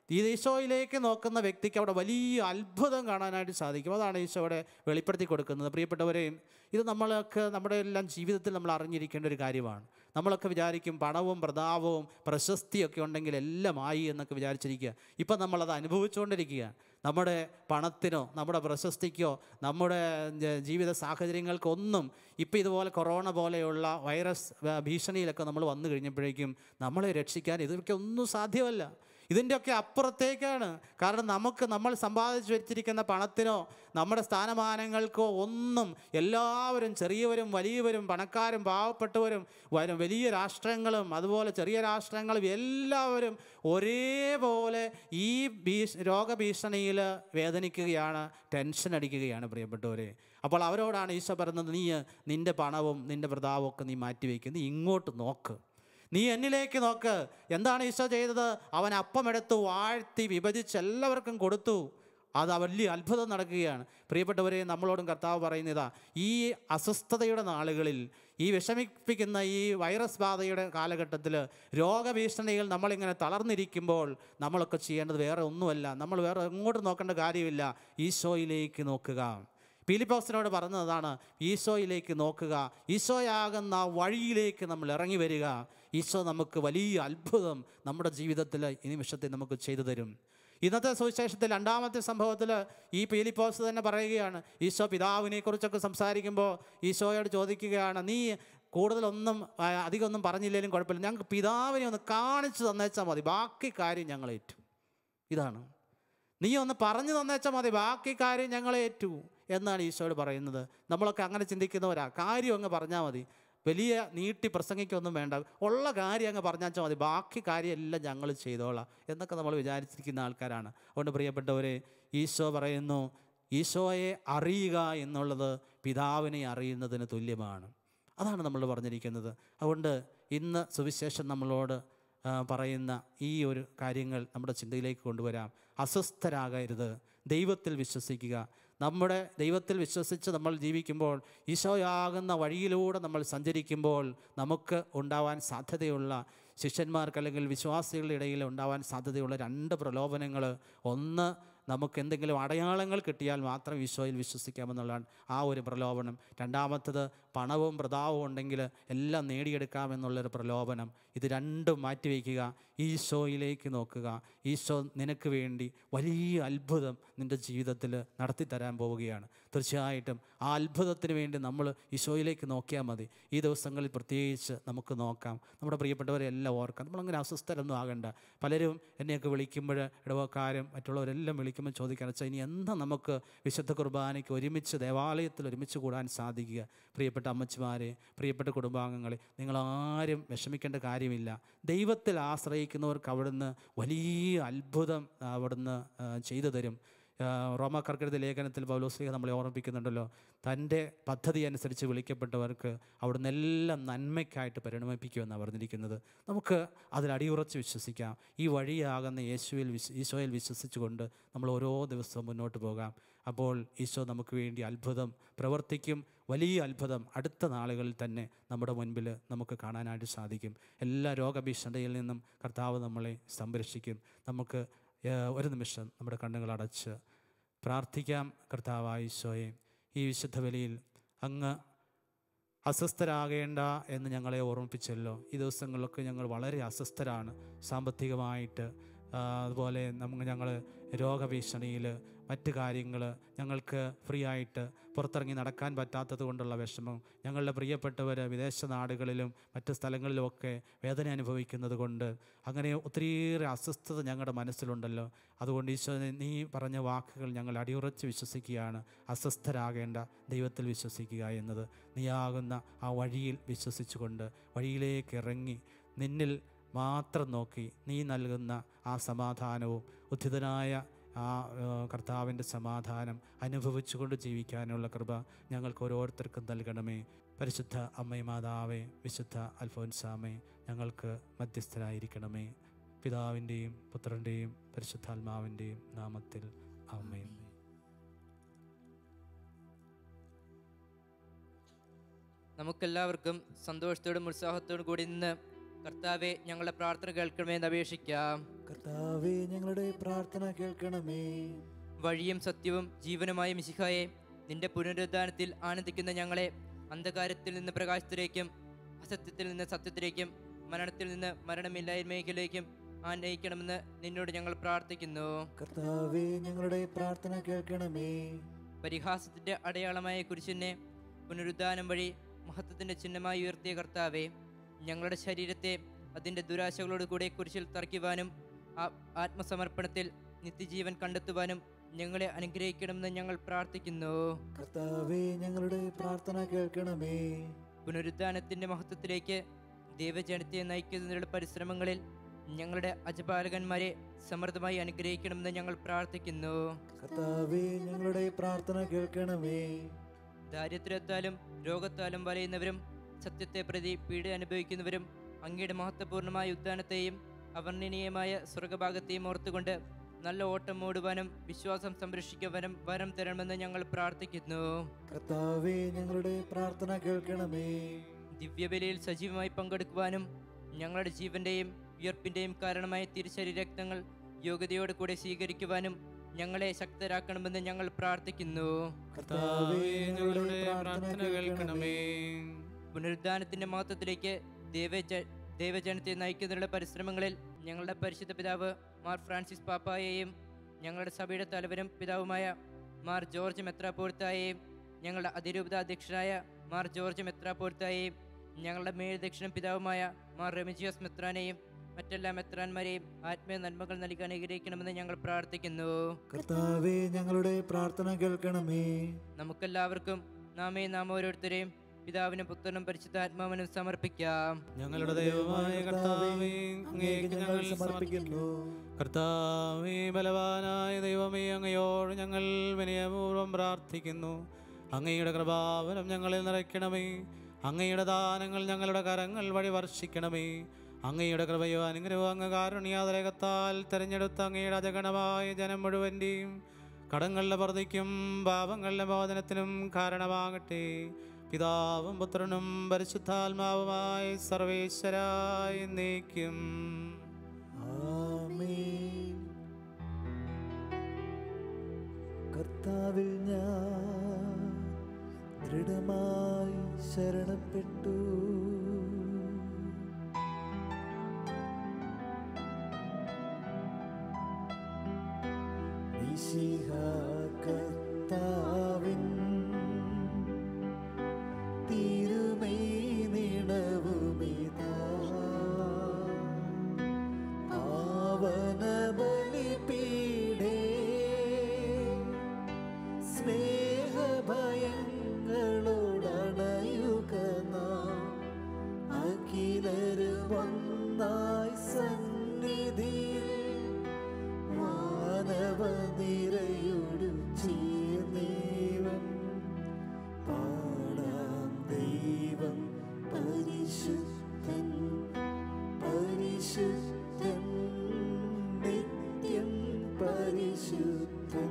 ഈ ഈശോയിലേക്ക് നോക്കുന്ന വ്യക്തിക്ക് അവിടെ വലിയ അത്ഭുതം കാണാനായിട്ട് സാധിക്കും അതാണ് ഈശോ അവിടെ വെളിപ്പെടുത്തി കൊടുക്കുന്നത് പ്രിയപ്പെട്ടവരെയും ഇത് നമ്മളൊക്കെ നമ്മുടെ എല്ലാം ജീവിതത്തിൽ നമ്മൾ അറിഞ്ഞിരിക്കേണ്ട ഒരു കാര്യമാണ് നമ്മളൊക്കെ വിചാരിക്കും പണവും പ്രതാപവും പ്രശസ്തിയൊക്കെ ഉണ്ടെങ്കിൽ എല്ലാം ആയി എന്നൊക്കെ വിചാരിച്ചിരിക്കുക ഇപ്പം നമ്മളത് അനുഭവിച്ചുകൊണ്ടിരിക്കുക നമ്മുടെ പണത്തിനോ നമ്മുടെ പ്രശസ്തിക്കോ നമ്മുടെ ജ- ജീവിത സാഹചര്യങ്ങൾക്കൊന്നും ഇപ്പം ഇതുപോലെ കൊറോണ പോലെയുള്ള വൈറസ് വ- ഭീഷണിയിലൊക്കെ നമ്മൾ വന്നു കഴിഞ്ഞപ്പോഴേക്കും നമ്മളെ രക്ഷിക്കാൻ ഇതൊക്കെ ഒന്നും സാധ്യമല്ല ഇതിൻ്റെയൊക്കെ അപ്പുറത്തേക്കാണ് കാരണം നമുക്ക് നമ്മൾ സമ്പാദിച്ചു വെച്ചിരിക്കുന്ന പണത്തിനോ നമ്മുടെ സ്ഥാനമാനങ്ങൾക്കോ ഒന്നും എല്ലാവരും ചെറിയവരും വലിയവരും പണക്കാരും പാവപ്പെട്ടവരും വരും വലിയ രാഷ്ട്രങ്ങളും അതുപോലെ ചെറിയ രാഷ്ട്രങ്ങളും എല്ലാവരും ഒരേപോലെ ഈ ഭീഷ് രോഗഭീഷണിയിൽ വേദനിക്കുകയാണ് ടെൻഷൻ അടിക്കുകയാണ് പ്രിയപ്പെട്ടവരെ അപ്പോൾ അവരോടാണ് ഈശോ പറയുന്നത് നീ നിൻ്റെ പണവും നിൻ്റെ പ്രതാപവും ഒക്കെ നീ മാറ്റിവെക്കുക നീ ഇങ്ങോട്ട് നോക്ക് നീ എന്നിലേക്ക് നോക്ക് എന്താണ് ഈശോ ചെയ്തത് അവൻ അപ്പമെടുത്ത് വാഴ്ത്തി വിഭജിച്ച് എല്ലാവർക്കും കൊടുത്തു അത് വലിയ അത്ഭുതം നടക്കുകയാണ് പ്രിയപ്പെട്ടവരെ നമ്മളോടും കർത്താവ് പറയുന്നതാ ഈ അസ്വസ്ഥതയുടെ നാളുകളിൽ ഈ വിഷമിപ്പിക്കുന്ന ഈ വൈറസ് ബാധയുടെ കാലഘട്ടത്തിൽ രോഗഭീഷണികൾ നമ്മളിങ്ങനെ തളർന്നിരിക്കുമ്പോൾ നമ്മളൊക്കെ ചെയ്യേണ്ടത് വേറെ ഒന്നുമല്ല നമ്മൾ വേറെ എങ്ങോട്ട് നോക്കേണ്ട കാര്യമില്ല ഈശോയിലേക്ക് നോക്കുക പീലിപ്പോസിനോട് പറഞ്ഞതാണ് ഈശോയിലേക്ക് നോക്കുക ഈശോയാകുന്ന വഴിയിലേക്ക് നമ്മൾ ഇറങ്ങി വരിക ഈശോ നമുക്ക് വലിയ അത്ഭുതം നമ്മുടെ ജീവിതത്തിൽ ഈ നിമിഷത്തിൽ നമുക്ക് ചെയ്തു തരും ഇന്നത്തെ സുവിശേഷത്തിൽ രണ്ടാമത്തെ സംഭവത്തിൽ ഈ പീലിപ്പോസ് തന്നെ പറയുകയാണ് ഈശോ പിതാവിനെ കുറിച്ചൊക്കെ സംസാരിക്കുമ്പോൾ ഈശോയോട് ചോദിക്കുകയാണ് നീ കൂടുതലൊന്നും ആ, അധികമൊന്നും പറഞ്ഞില്ലെങ്കിലും കുഴപ്പമില്ല ഞങ്ങൾക്ക് പിതാവിനെ ഒന്ന് കാണിച്ചു തന്നേച്ചാൽ മതി ബാക്കി കാര്യം ഞങ്ങൾ ഏറ്റു ഇതാണ് നീ ഒന്ന് പറഞ്ഞു തന്നേച്ചാൽ മതി ബാക്കി കാര്യം ഞങ്ങൾ ഏറ്റു എന്നാണ് ഈശോയോട് പറയുന്നത് നമ്മളൊക്കെ അങ്ങനെ ചിന്തിക്കുന്നവരാ കാര്യം അങ്ങ് പറഞ്ഞാൽ മതി വലിയ നീട്ടി പ്രസംഗിക്കൊന്നും വേണ്ട ഉള്ള കാര്യം അങ്ങ് പറഞ്ഞാൽ മതി ബാക്കി കാര്യം എല്ലാം ഞങ്ങൾ ചെയ്തോളാം എന്നൊക്കെ നമ്മൾ വിചാരിച്ചിരിക്കുന്ന ആൾക്കാരാണ് അതുകൊണ്ട് പ്രിയപ്പെട്ടവരെ ഈശോ പറയുന്നു ഈശോയെ അറിയുക എന്നുള്ളത് പിതാവിനെ അറിയുന്നതിന് തുല്യമാണ് അതാണ് നമ്മൾ പറഞ്ഞിരിക്കുന്നത് അതുകൊണ്ട് ഇന്ന് സുവിശേഷം നമ്മളോട് ആ, പറയുന്ന ഈ ഒരു കാര്യങ്ങൾ നമ്മുടെ ചിന്തയിലേക്ക് കൊണ്ടുവരാം അസ്വസ്ഥരാകരുത് ദൈവത്തിൽ വിശ്വസിക്കുക നമ്മുടെ ദൈവത്തിൽ വിശ്വസിച്ച് നമ്മൾ ജീവിക്കുമ്പോൾ ഈശോയാകുന്ന വഴിയിലൂടെ നമ്മൾ സഞ്ചരിക്കുമ്പോൾ നമുക്ക് ഉണ്ടാവാൻ സാധ്യതയുള്ള ശിഷ്യന്മാർക്ക് അല്ലെങ്കിൽ വിശ്വാസികളുടെ ഇടയിൽ ഉണ്ടാവാൻ സാധ്യതയുള്ള രണ്ട് പ്രലോഭനങ്ങൾ ഒന്ന് നമുക്ക് എന്തെങ്കിലും അടയാളങ്ങൾ കിട്ടിയാൽ മാത്രം ഈശോയിൽ വിശ്വസിക്കാമെന്നുള്ളതാണ് ആ ഒരു പ്രലോഭനം രണ്ടാമത്തത് പണവും പ്രതാപവും ഉണ്ടെങ്കിൽ എല്ലാം നേടിയെടുക്കാമെന്നുള്ളൊരു പ്രലോഭനം ഇത് രണ്ടും മാറ്റിവെക്കുക ഈശോയിലേക്ക് നോക്കുക ഈശോ നിനക്ക് വേണ്ടി വലിയ അത്ഭുതം നിൻ്റെ ജീവിതത്തിൽ നടത്തിത്തരാൻ പോവുകയാണ് തീർച്ചയായിട്ടും ആ അത്ഭുതത്തിന് വേണ്ടി നമ്മൾ ഈശോയിലേക്ക് നോക്കിയാൽ മതി ഈ ദിവസങ്ങളിൽ പ്രത്യേകിച്ച് നമുക്ക് നോക്കാം നമ്മുടെ പ്രിയപ്പെട്ടവരെ എല്ലാം ഓർക്കാം നമ്മളങ്ങനെ അസ്വസ്ഥരൊന്നും ആകണ്ട പലരും എന്നെയൊക്കെ വിളിക്കുമ്പോൾ ഇടവക്കാരും മറ്റുള്ളവരെല്ലാം വിളിക്കുമ്പോൾ ചോദിക്കാൻ വെച്ചാൽ ഇനി എന്താ നമുക്ക് വിശുദ്ധ കുർബാനയ്ക്ക് ഒരുമിച്ച് ദേവാലയത്തിൽ ഒരുമിച്ച് കൂടാൻ സാധിക്കുക പ്രിയപ്പെട്ട അമ്മച്ചിമാരെ പ്രിയപ്പെട്ട കുടുംബാംഗങ്ങളെ നിങ്ങളാരും വിഷമിക്കേണ്ട കാര്യമില്ല ദൈവത്തിൽ ആശ്രയിക്കുന്നവർക്ക് അവിടുന്ന് വലിയ അത്ഭുതം അവിടുന്ന് ആ, ചെയ്തു തരും ആ, റോമാക്കർക്കെഴുതിയ ലേഖനത്തിൽ പൗലോസ്ലിഹ നമ്മളെ ഓർമ്മിപ്പിക്കുന്നുണ്ടല്ലോ തൻ്റെ പദ്ധതി അനുസരിച്ച് വിളിക്കപ്പെട്ടവർക്ക് അവിടുന്ന് എല്ലാം നന്മയ്ക്കായിട്ട് പരിണമിപ്പിക്കുമെന്നാണ് പറഞ്ഞിരിക്കുന്നത് നമുക്ക് അതിൽ അടിയുറച്ച് വിശ്വസിക്കാം ഈ വഴിയാകുന്ന യേശുവിൽ വിശ്വ ഈശോയിൽ വിശ്വസിച്ചുകൊണ്ട് നമ്മൾ ഓരോ ദിവസവും മുന്നോട്ട് പോകാം അപ്പോൾ ഈശോ നമുക്ക് വേണ്ടി അത്ഭുതം പ്രവർത്തിക്കും വലിയ അത്ഭുതം അടുത്ത നാളുകളിൽ തന്നെ നമ്മുടെ മുൻപിൽ നമുക്ക് കാണാനായിട്ട് സാധിക്കും എല്ലാ രോഗഭീഷണിയിൽ നിന്നും കർത്താവ് നമ്മളെ സംരക്ഷിക്കും നമുക്ക് ഏഹ്, ഒരു നിമിഷം നമ്മുടെ കണ്ണുകൾ അടച്ച് പ്രാർത്ഥിക്കാം കർത്താവായ ഈശോയെ ഈ വിശുദ്ധ ബലിയിൽ അങ്ങ് അസ്വസ്ഥരാകേണ്ട എന്ന് ഞങ്ങളെ ഓർമ്മിപ്പിച്ചല്ലോ ഈ ദിവസങ്ങളിലൊക്കെ ഞങ്ങൾ വളരെ അസ്വസ്ഥരാണ് സാമ്പത്തികമായിട്ട് ആ, അതുപോലെ നമുക്ക് ഞങ്ങൾ രോഗഭീഷണിയിൽ മറ്റ് കാര്യങ്ങൾ ഞങ്ങൾക്ക് ഫ്രീ ആയിട്ട് പുറത്തിറങ്ങി നടക്കാൻ പറ്റാത്തത് കൊണ്ടുള്ള വിഷമം ഞങ്ങളുടെ പ്രിയപ്പെട്ടവർ വിദേശ നാടുകളിലും മറ്റ് സ്ഥലങ്ങളിലുമൊക്കെ വേദന അനുഭവിക്കുന്നത് കൊണ്ട് അങ്ങനെ ഒത്തിരിയേറെ അസ്വസ്ഥത ഞങ്ങളുടെ മനസ്സിലുണ്ടല്ലോ അതുകൊണ്ട് ഈശോ നീ പറഞ്ഞ വാക്കുകൾ ഞങ്ങൾ അടിയുറച്ച് വിശ്വസിക്കുകയാണ് അസ്വസ്ഥരാകേണ്ട ദൈവത്തിൽ വിശ്വസിക്കുക എന്നത് നീയാകുന്ന ആ വഴിയിൽ വിശ്വസിച്ചുകൊണ്ട് വഴിയിലേക്ക് ഇറങ്ങി നിന്നിൽ മാത്രം നോക്കി നീ നൽകുന്ന ആ സമാധാനവും ഉദ്ധിതനായ ആ കർത്താവിൻ്റെ സമാധാനം അനുഭവിച്ചുകൊണ്ട് ജീവിക്കാനുള്ള കൃപ ഞങ്ങൾക്ക് ഓരോരുത്തർക്കും നൽകണമേ പരിശുദ്ധ അമ്മേ മാതാവേ വിശുദ്ധ അൽഫോൻസാമേ ഞങ്ങൾക്ക് മധ്യസ്ഥരായിരിക്കണമേ പിതാവിൻ്റെയും പുത്രൻ്റെയും പരിശുദ്ധാത്മാവിൻ്റെയും നാമത്തിൽ അമ്മേ
നമുക്കെല്ലാവർക്കും സന്തോഷത്തോടും ഉത്സാഹത്തോടും കൂടി ഇന്ന് കർത്താവെ ഞങ്ങളുടെ പ്രാർത്ഥന കേൾക്കണമെന്ന് അപേക്ഷിക്കാം
കർത്താവെ ഞങ്ങളുടെ പ്രാർത്ഥന കേൾക്കണമേ
വഴിയും സത്യവും ജീവനുമായ മിശിഹായെ നിന്റെ പുനരുദ്ധാനത്തിൽ ആനന്ദിക്കുന്ന ഞങ്ങളെ അന്ധകാരത്തിൽ നിന്ന് പ്രകാശത്തിലേക്കും അസത്യത്തിൽ നിന്ന് സത്യത്തിലേക്കും മരണത്തിൽ നിന്ന് മരണമില്ലായ്മയിലേക്കും ആനയിക്കണമെന്ന് നിന്നോട് ഞങ്ങൾ പ്രാർത്ഥിക്കുന്നു
കർത്താവെ ഞങ്ങളുടെ പ്രാർത്ഥന കേൾക്കണമേ
പരിഹാസത്തിന്റെ അടയാളമായ കുരിശിനെ പുനരുദ്ധാനം വഴി മഹത്വത്തിന്റെ ചിഹ്നമായി ഉയർത്തിയ കർത്താവെ ഞങ്ങളുടെ ശരീരത്തെ അതിന്റെ ദുരാശകളോട് കൂടെ കുരിശിൽ തറയ്ക്കുവാനും ആ- ആത്മസമർപ്പണത്തിൽ നിത്യജീവൻ കണ്ടെത്തുവാനും ഞങ്ങളെ അനുഗ്രഹിക്കണമെന്ന് ഞങ്ങൾ പ്രാർത്ഥിക്കുന്നു
കർത്താവെ ഞങ്ങളുടെ പ്രാർത്ഥന കേൾക്കണമേ
പുനരുദ്ധാനത്തിന്റെ മഹത്വത്തിലേക്ക് ദൈവജനത്തെ നയിക്കുന്നതിനുള്ള പരിശ്രമങ്ങളിൽ ഞങ്ങളുടെ അജപാലകന്മാരെ സമൃദ്ധമായി അനുഗ്രഹിക്കണമെന്ന് ഞങ്ങൾ പ്രാർത്ഥിക്കുന്നു
കർത്താവെ ഞങ്ങളുടെ പ്രാർത്ഥന കേൾക്കണമേ
ദാരിദ്ര്യത്താലും രോഗത്താലും വലയുന്നവരും സത്യത്തെ പ്രതി പീഡ അനുഭവിക്കുന്നവരും അങ്ങയുടെ മഹത്വപൂർണമായ ഉദ്യാനത്തെയും അവർണ്ണനീയമായ സ്വർഗഭാഗത്തെയും ഓർത്തുകൊണ്ട് നല്ല ഓട്ടം ഓടുവാനും വിശ്വാസം സംരക്ഷിക്കുവാനും വരം തരണമെന്ന് ഞങ്ങൾ പ്രാർത്ഥിക്കുന്നു
കർത്താവെ ഞങ്ങളുടെ പ്രാർത്ഥന കേൾക്കണമേ
ദിവ്യബലിയിൽ സജീവമായി പങ്കെടുക്കുവാനും ഞങ്ങളുടെ ജീവന്റെയും ഉയർപ്പിന്റെയും കാരണമായ തിരിച്ചരി രക്തങ്ങൾ യോഗ്യതയോടെ കൂടെ സ്വീകരിക്കുവാനും ഞങ്ങളെ ശക്തരാക്കണമെന്ന് ഞങ്ങൾ പ്രാർത്ഥിക്കുന്നു
കർത്താവെ ഞങ്ങളുടെ പ്രാർത്ഥന കേൾക്കണമേ
പുനരുദ്ധാനത്തിന്റെ മഹത്വത്തിലേക്ക് ദേവജ ദൈവജനത്തെ നയിക്കുന്നതിനുള്ള പരിശ്രമങ്ങളിൽ ഞങ്ങളുടെ പരിശുദ്ധ പിതാവ് മാർ ഫ്രാൻസിസ് പാപ്പായെയും ഞങ്ങളുടെ സഭയുടെ തലവനും പിതാവുമായ മാർ ജോർജ് മെത്രാപോർത്തായെയും ഞങ്ങളുടെ അതിരൂപത അധ്യക്ഷനായ മാർ ജോർജ് മെത്രാപോർത്തായെയും ഞങ്ങളുടെ മേൽദക്ഷിണ പിതാവുമായ മാർ റെമിജിയോസ് മെത്രാനെയും മറ്റെല്ലാ മെത്രാന്മാരെയും ആത്മീയ നന്മകൾ നൽകി അനുഗ്രഹിക്കണമെന്ന് ഞങ്ങൾ പ്രാർത്ഥിക്കുന്നു
കർത്താവെ ഞങ്ങളുടെ പ്രാർത്ഥന കേൾക്കണമേ
നമുക്കെല്ലാവർക്കും നാമേ നാം ഓരോരുത്തരെയും പിതാവിനും പുത്രനും പരിശുദ്ധാത്മാവിനും സമർപ്പിക്കാം
ഞങ്ങളുടെ ദൈവമായ കർത്താവേ അങ്ങേക്ക് ഞങ്ങൾ സമർപ്പിക്കുന്നു കർത്താവേ ബലവാനായ ദൈവമേ അങ്ങയോട് ഞങ്ങൾ വിനയപൂർവ്വം പ്രാർത്ഥിക്കുന്നു അങ്ങയുടെ കൃപാവനം ഞങ്ങളിൽ നിറയ്ക്കണമേ അങ്ങയുടെ ദാനങ്ങൾ ഞങ്ങളുടെ കരങ്ങൾ വഴി വർഷിക്കണമേ അങ്ങയുടെ കൃപയോ അനുഗ്രഹവും അങ്ങ് കാരുണ്യാതരകത്താൽ തിരഞ്ഞെടുത്ത അങ്ങയുടെ അജഗണമായ ജനം മുഴുവൻ്റെയും കടങ്ങളുടെ വർദ്ധിക്കും പാപങ്ങളുടെ മോചനത്തിനും കാരണമാകട്ടെ പിതാവും പുത്രനും പരിശുദ്ധാത്മാവുമായി സർവേശ്വരായി നീക്കും
ആമേൻ കർത്താവിൽ ഞാൻ ദൃഢമായി ശരണപ്പെട്ടു മിശിഹ കർത്താവിൻ തിരുമൈ നിണവുമിതാ പാവനബലിപീഠേ സ്നേഹഭയങ്ങളോടണയുക നാം അഖിലരും ഒന്നായി സന്നിധിയിൽ മാനവ നിരയോടു ചേർന്നേവം പാടാം ദൈവം പരിശുദ്ധൻ പരിശുദ്ധൻ നിത്യം പരിശുദ്ധൻ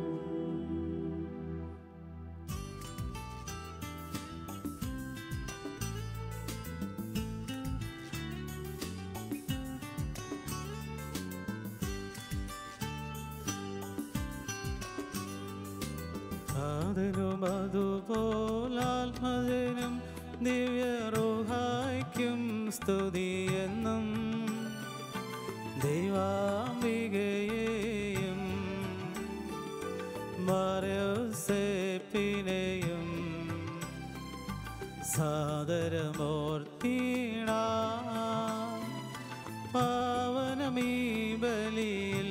അതിനും അതുപോലാത്മജനും ദിവ്യറുഹായ്ക്കും സ്തുതിയെന്നും ദൈവാംബികയെയും മരസേപ്പിനെയും സാദരമൂർത്തിണ പാവനമീ ബലിയിൽ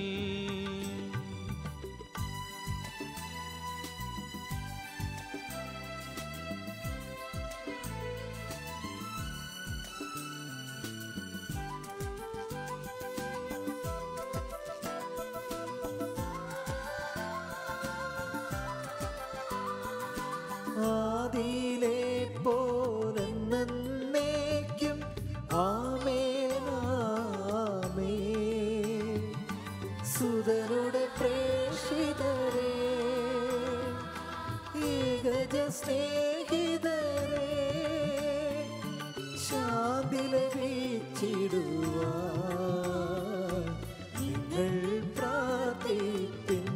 ആദിയിലെ പോലെന്നേക്കും ആമേനാമേ സുതരുടെ പ്രേഷിതരെ ഏകജ സ്നേഹിതരെ ശാന്തി ലഭിച്ച നിങ്ങൾ പ്രാർത്ഥിപ്പിൻ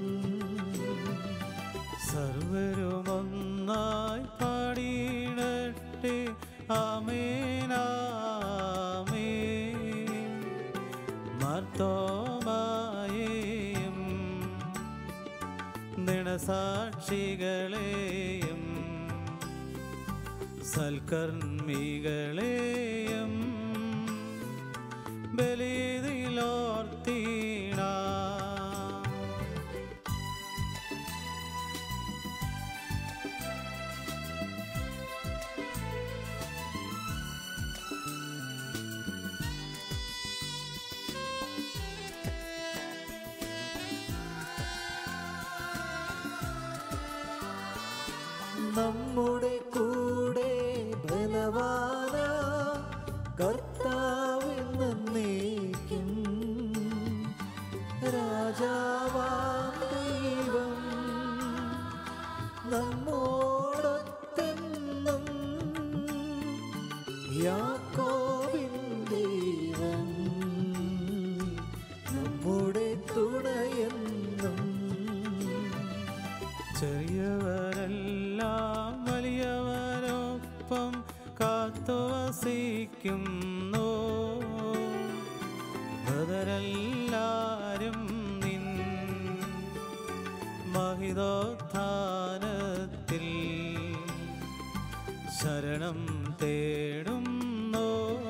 സർവരുമൊന്നായി പാടിയിടട്ടെ ആമേനാമേ മർത്തോമായേയും നിണസാക്ഷികളെയും സൽക്കർമ്മികളെയും ബലിതിലോർത്തീണ
നമ്മുടെ കൂടെ ബലവാന കർത്താവെന്നേക്കും രാജാവാം ദൈവം നമ്മോടൊത്തെന്നും യാക്കോബിൻ ദൈവം നമ്മുടെ തുണയെന്നും
ചെറിയവരെല്ലാം വലിയവരൊപ്പം കാത്തുവസിക്കുന്നു ബദരെല്ലാരും നിൻ മഹിതോത്ഥാനത്തിൽ ശരണം തേടുന്നു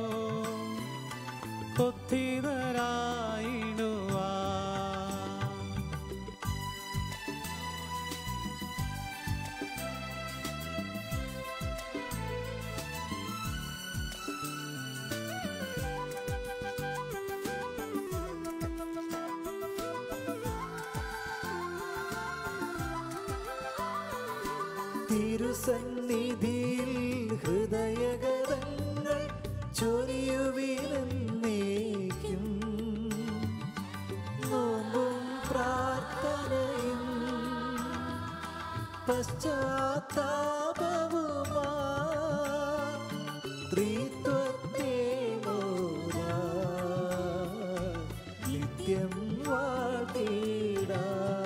ബുദ്ധിതരായിടുവാ
തിരുസന്നിധിയിൽ ഹൃദയഗതങ്ങൾ ചൊരിയുവിനെന്നേക്കും നോമ്പും പ്രാർത്ഥനയും പശ്ചാത്താപവുമാ ത്രിത്വത്തെ മോദാ നിത്യം വാഴ്ത്തിടാ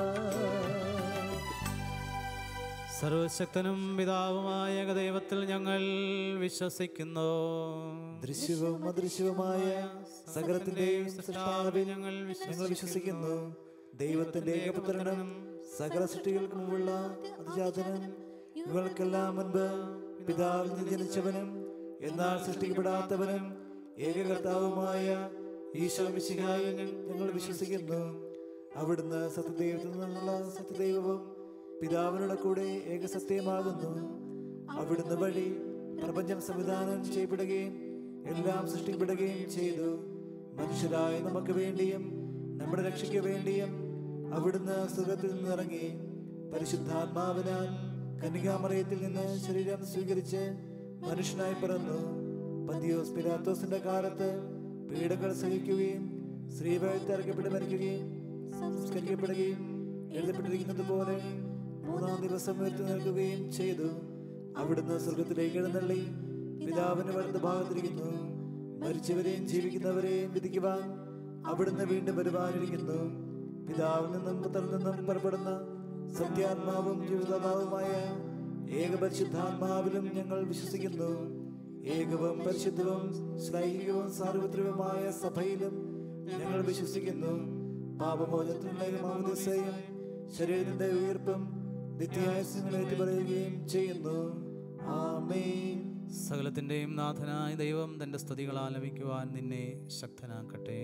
സർവശക്തനും പിതാവുമായ ദൈവത്തിൽ ഞങ്ങൾ വിശ്വസിക്കുന്നു
ദൃശ്യവും അദൃശ്യവുമായ സകലത്തിന്റെയും സൃഷ്ടാവിൽ
ഞങ്ങൾ
ഞങ്ങൾ വിശ്വസിക്കുന്നു ദൈവത്തിന്റെ ഏകപുത്രനും സകല സൃഷ്ടികൾക്ക് മുമ്പുള്ള അതിജാതനും ഇവൾക്കെല്ലാം മുൻപ് പിതാവിൽ നിന്ന് ജനിച്ചവനും എന്നാൽ സൃഷ്ടിക്കപ്പെടാത്തവനും ഏകകർത്താവുമായ ഈശോ മിശിഹായി ഞങ്ങൾ വിശ്വസിക്കുന്നു അവിടുന്ന് സത്യദൈവത്തിൽ നിന്നുള്ള സത്യദൈവവും പിതാവിനുള്ള കൂടെ ഏകസത്യമാകുന്നു അവിടുന്ന് വഴി പ്രപഞ്ചം സംവിധാനം ചെയ്യപ്പെടുകയും എല്ലാം സൃഷ്ടിക്കപ്പെടുകയും ചെയ്തു മനുഷ്യരായ നമുക്ക് വേണ്ടിയും നമ്മുടെ രക്ഷയ്ക്ക് വേണ്ടിയും അവിടുന്ന് സുഖത്തിൽ നിന്നിറങ്ങി പരിശുദ്ധാത്മാവിനാൽ കന്യകാമറയത്തിൽ നിന്ന് ശരീരം സ്വീകരിച്ച് മനുഷ്യനായി പിറന്നു പന്തിയോസ് പിലാത്തോസിന്റെ കാലത്ത് പീഡകൾ സഹിക്കുകയും സ്ത്രീവഴത്തിറക്കപ്പെട്ട് മരിക്കുകയും സംസ്കരിക്കപ്പെടുകയും എഴുതപ്പെട്ടിരിക്കുന്നത് പോലെ മൂന്നാം ദിവസം ഉയർത്തി നിൽക്കുകയും ചെയ്തു അവിടുന്ന് സ്വർഗത്തിലേക്ക് എഴുന്നള്ളി പിതാവിന് വലത് ഭാഗത്തിരിക്കുന്നു മരിച്ചവരെയും ജീവിക്കുന്നവരെയും വിധിക്കുവാൻ അവിടുന്ന് വീണ്ടും വരുവാനിരിക്കുന്നു പിതാവിൽ നിന്നും പുത്രനിൽ നിന്നും പുറപ്പെടുന്ന സത്യാത്മാവും ജീവിതാത്മാവുമായ ഏകപരിശുദ്ധാത്മാവിലും ഞങ്ങൾ വിശ്വസിക്കുന്നു ഏകവും പരിശുദ്ധവും ശ്ലൈഹികവും സാർവത്രികവുമായ സഭയിലും ഞങ്ങൾ വിശ്വസിക്കുന്നു പാപമോചനത്തിനുള്ള മാമോദിസയും ശരീരത്തിന്റെ ഉയർപ്പും നിത്യായുസ്യങ്ങൾ ഏറ്റുപറയുകയും ചെയ്യുന്നു ആമേൻ
സകലത്തിൻ്റെയും നാഥനായ ദൈവം തൻ്റെ സ്തുതികൾ ആലപിക്കുവാൻ നിന്നെ ശക്തനാക്കട്ടെ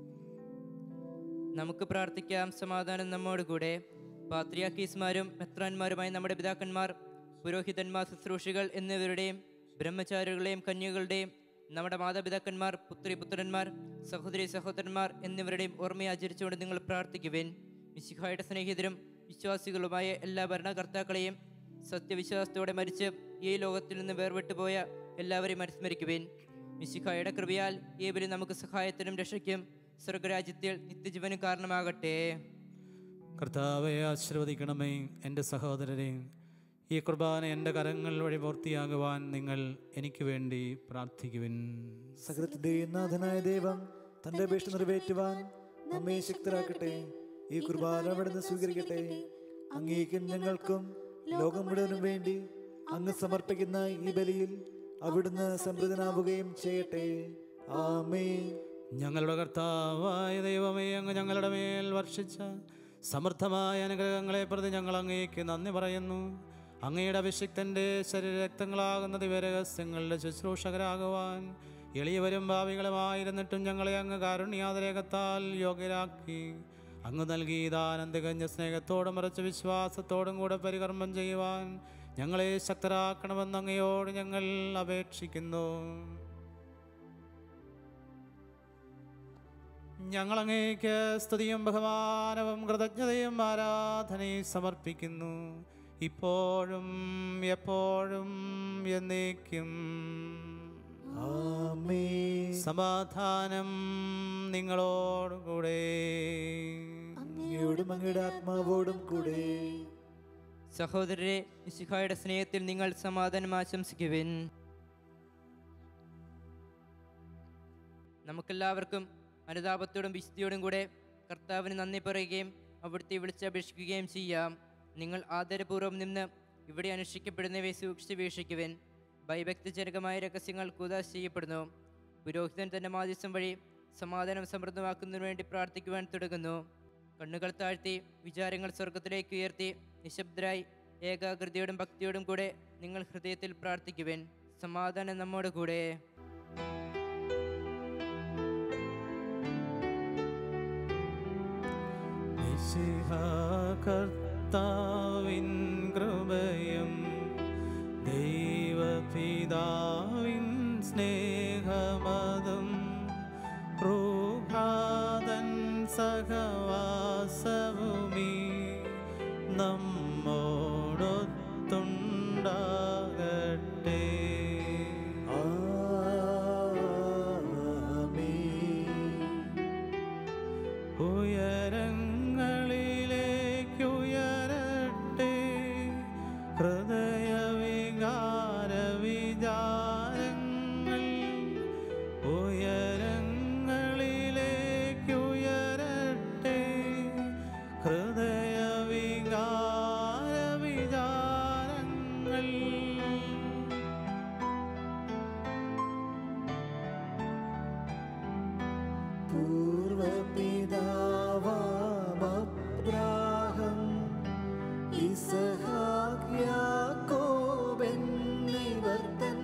നമുക്ക് പ്രാർത്ഥിക്കാം സമാധാനം നമ്മോട് കൂടെ പാത്രിയാക്കീസ്മാരും മെത്രാന്മാരുമായ നമ്മുടെ പിതാക്കന്മാർ പുരോഹിതന്മാർ ശുശ്രൂഷികൾ എന്നിവരുടെയും ബ്രഹ്മചാരികളുടെയും കന്യകളുടെയും നമ്മുടെ മാതാപിതാക്കന്മാർ പുത്രി പുത്രന്മാർ സഹോദരി സഹോദരന്മാർ എന്നിവരുടെയും ഓർമ്മയെ ആചരിച്ചുകൊണ്ട് നിങ്ങൾ പ്രാർത്ഥിക്കുവേൻ മിശിഹായുടെ സ്നേഹിതരും വിശ്വാസികളുമായ എല്ലാ ഭരണകർത്താക്കളെയും സത്യവിശ്വാസത്തോടെ മരിച്ച് ഈ ലോകത്തിൽ നിന്ന് വേർപെട്ടു പോയ എല്ലാവരെയും അനുസ്മരിക്കുവേൻ മിശിഹായുടെ കൃപയാൽ ഈ ബലി നമുക്ക് സഹായത്തിനും രക്ഷയ്ക്കും സ്വർഗരാജ്യത്തിൽ നിത്യജീവനും കാരണമാകട്ടെ
കർത്താവെ ആശീർവദിക്കണമേ എൻ്റെ സഹോദരരെ ഈ കുർബാന എൻ്റെ കരങ്ങൾ വഴി പൂർത്തിയാകുവാൻ നിങ്ങൾ എനിക്ക് വേണ്ടി പ്രാർത്ഥിക്കുവിൻ
സകലത്തിന്റെയും നാഥനായ ദൈവം തന്റെ അപേക്ഷ നിറവേറ്റുവാൻ നമ്മെ ശക്തരാക്കട്ടെ ഈ കുർബാന അവിടുന്ന് സ്വീകരിക്കട്ടെ അങ്ങേക്കും ഞങ്ങൾക്കും ലോകം മുഴുവനും വേണ്ടി അങ്ങ് സമർപ്പിക്കുന്ന ഈ ബലിയിൽ അവിടുന്ന് സംപ്രദനാവുകയും ചെയ്യട്ടെ ആമേ
ഞങ്ങളുടെ കർത്താവായ ദൈവമേ അങ്ങ് ഞങ്ങളുടെ മേൽ വർഷിച്ച സമൃദ്ധമായ അനുഗ്രഹങ്ങളെ പ്രതി ഞങ്ങൾ അങ്ങേക്ക് നന്ദി പറയുന്നു അങ്ങയുടെ അഭിഷിക്തൻ്റെ ശരീരരക്തങ്ങളാകുന്ന ദിവരഹസ്യങ്ങളുടെ ശുശ്രൂഷകരാകുവാൻ എളിയവരും ഭാവികളുമായിരുന്നിട്ടും ഞങ്ങളെ അങ്ങ് കാരുണ്യാതിരേകത്താൽ യോഗ്യരാക്കി അങ്ങ് നൽകി ദാനം തികഞ്ഞ സ്നേഹത്തോടും മറച്ച വിശ്വാസത്തോടും കൂടെ പരികർമ്മം ചെയ്യുവാൻ ഞങ്ങളെ ശക്തരാക്കണമെന്ന് അങ്ങയോട് ഞങ്ങൾ അപേക്ഷിക്കുന്നു ഞങ്ങൾ അങ്ങേക്ക് സ്തുതിയും ബഹുമാനവും കൃതജ്ഞതയും ആരാധനയും സമർപ്പിക്കുന്നു ഇപ്പോഴും എപ്പോഴും എന്നേക്കും
ആമേ
സമാധാനം നിങ്ങളോടുകൂടെ
അങ്ങയോടും അങ്ങയുടെ ആത്മാവോടും കൂടെ
സഹോദരരെ മിശിഹായുടെ സ്നേഹത്തിൽ നിങ്ങൾ സമാധാനം ആശംസിക്കുവിൻ നമുക്കെല്ലാവർക്കും അനുതാപത്തോടും വിശുദ്ധിയോടും കൂടെ കർത്താവിന് നന്ദി പറയുകയും അവിടുത്തെ വിളിച്ചപേക്ഷിക്കുകയും ചെയ്യാം നിങ്ങൾ ആദരപൂർവ്വം നിന്ന് ഇവിടെ അനുഷ്ഠിക്കപ്പെടുന്നവയെ സൂക്ഷിച്ച് വീക്ഷിക്കുവിൻ ഭയഭക്തിജനകമായ രഹസ്യങ്ങൾ കുദാശ് ചെയ്യപ്പെടുന്നു പുരോഹിതൻ തന്റെ മാധ്യസ്ഥം വഴി സമാധാനം സമൃദ്ധമാക്കുന്നതിനു വേണ്ടി പ്രാർത്ഥിക്കുവാൻ തുടങ്ങുന്നു കണ്ണുകൾ താഴ്ത്തി വിചാരങ്ങൾ സ്വർഗത്തിലേക്ക് ഉയർത്തി നിശബ്ദരായി ഏകാഗ്രതയോടും ഭക്തിയോടും കൂടെ നിങ്ങൾ ഹൃദയത്തിൽ പ്രാർത്ഥിക്കുവിൻ സമാധാനം നമ്മോട് കൂടെ
കർത്താവിൻ കൃപയും ദൈവപിതാവിൻ സ്നേഹമതും റൂഹാദൻ സഹവാസവുമീ നമ്മോടൊത്തുണ്ടാകട്ടെ ഉയരങ്ങളിലേക്കുയരട്ടെ ഹൃദയവികാര വിചാരങ്ങൾ ഉയരങ്ങളിലേക്കുയരട്ടെ ഹൃദയവികാര വിചാരങ്ങൾ
പൂർവപിതാവാബ്രാഹം ഇസഹാക്ക് യാക്കോബ് എന്നിവർ തൻ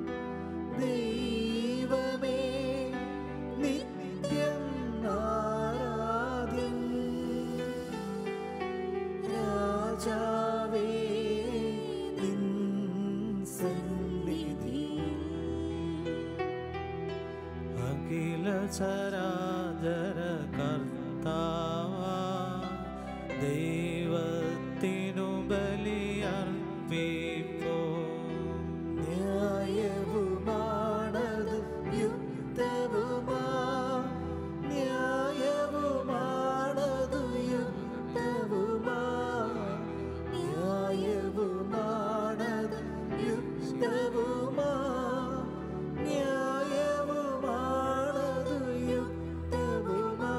ദൈവമേ നിത്യം ആരാധ്യൻ രാജാവേ നിൻ സന്നിധിയിൽ
അഖില ചരാചര കർത്താവ ദൈവത്തിനു ബലിയർപ്പിപ്പോ
ന്യായവുമാണത് യുക്തവുമാ ന്യായവുമാണതു യുക്തവുമാ ന്യായവുമാണത് യുക്തവുമാ ന്യായവുമാണതു യുക്തവുമാ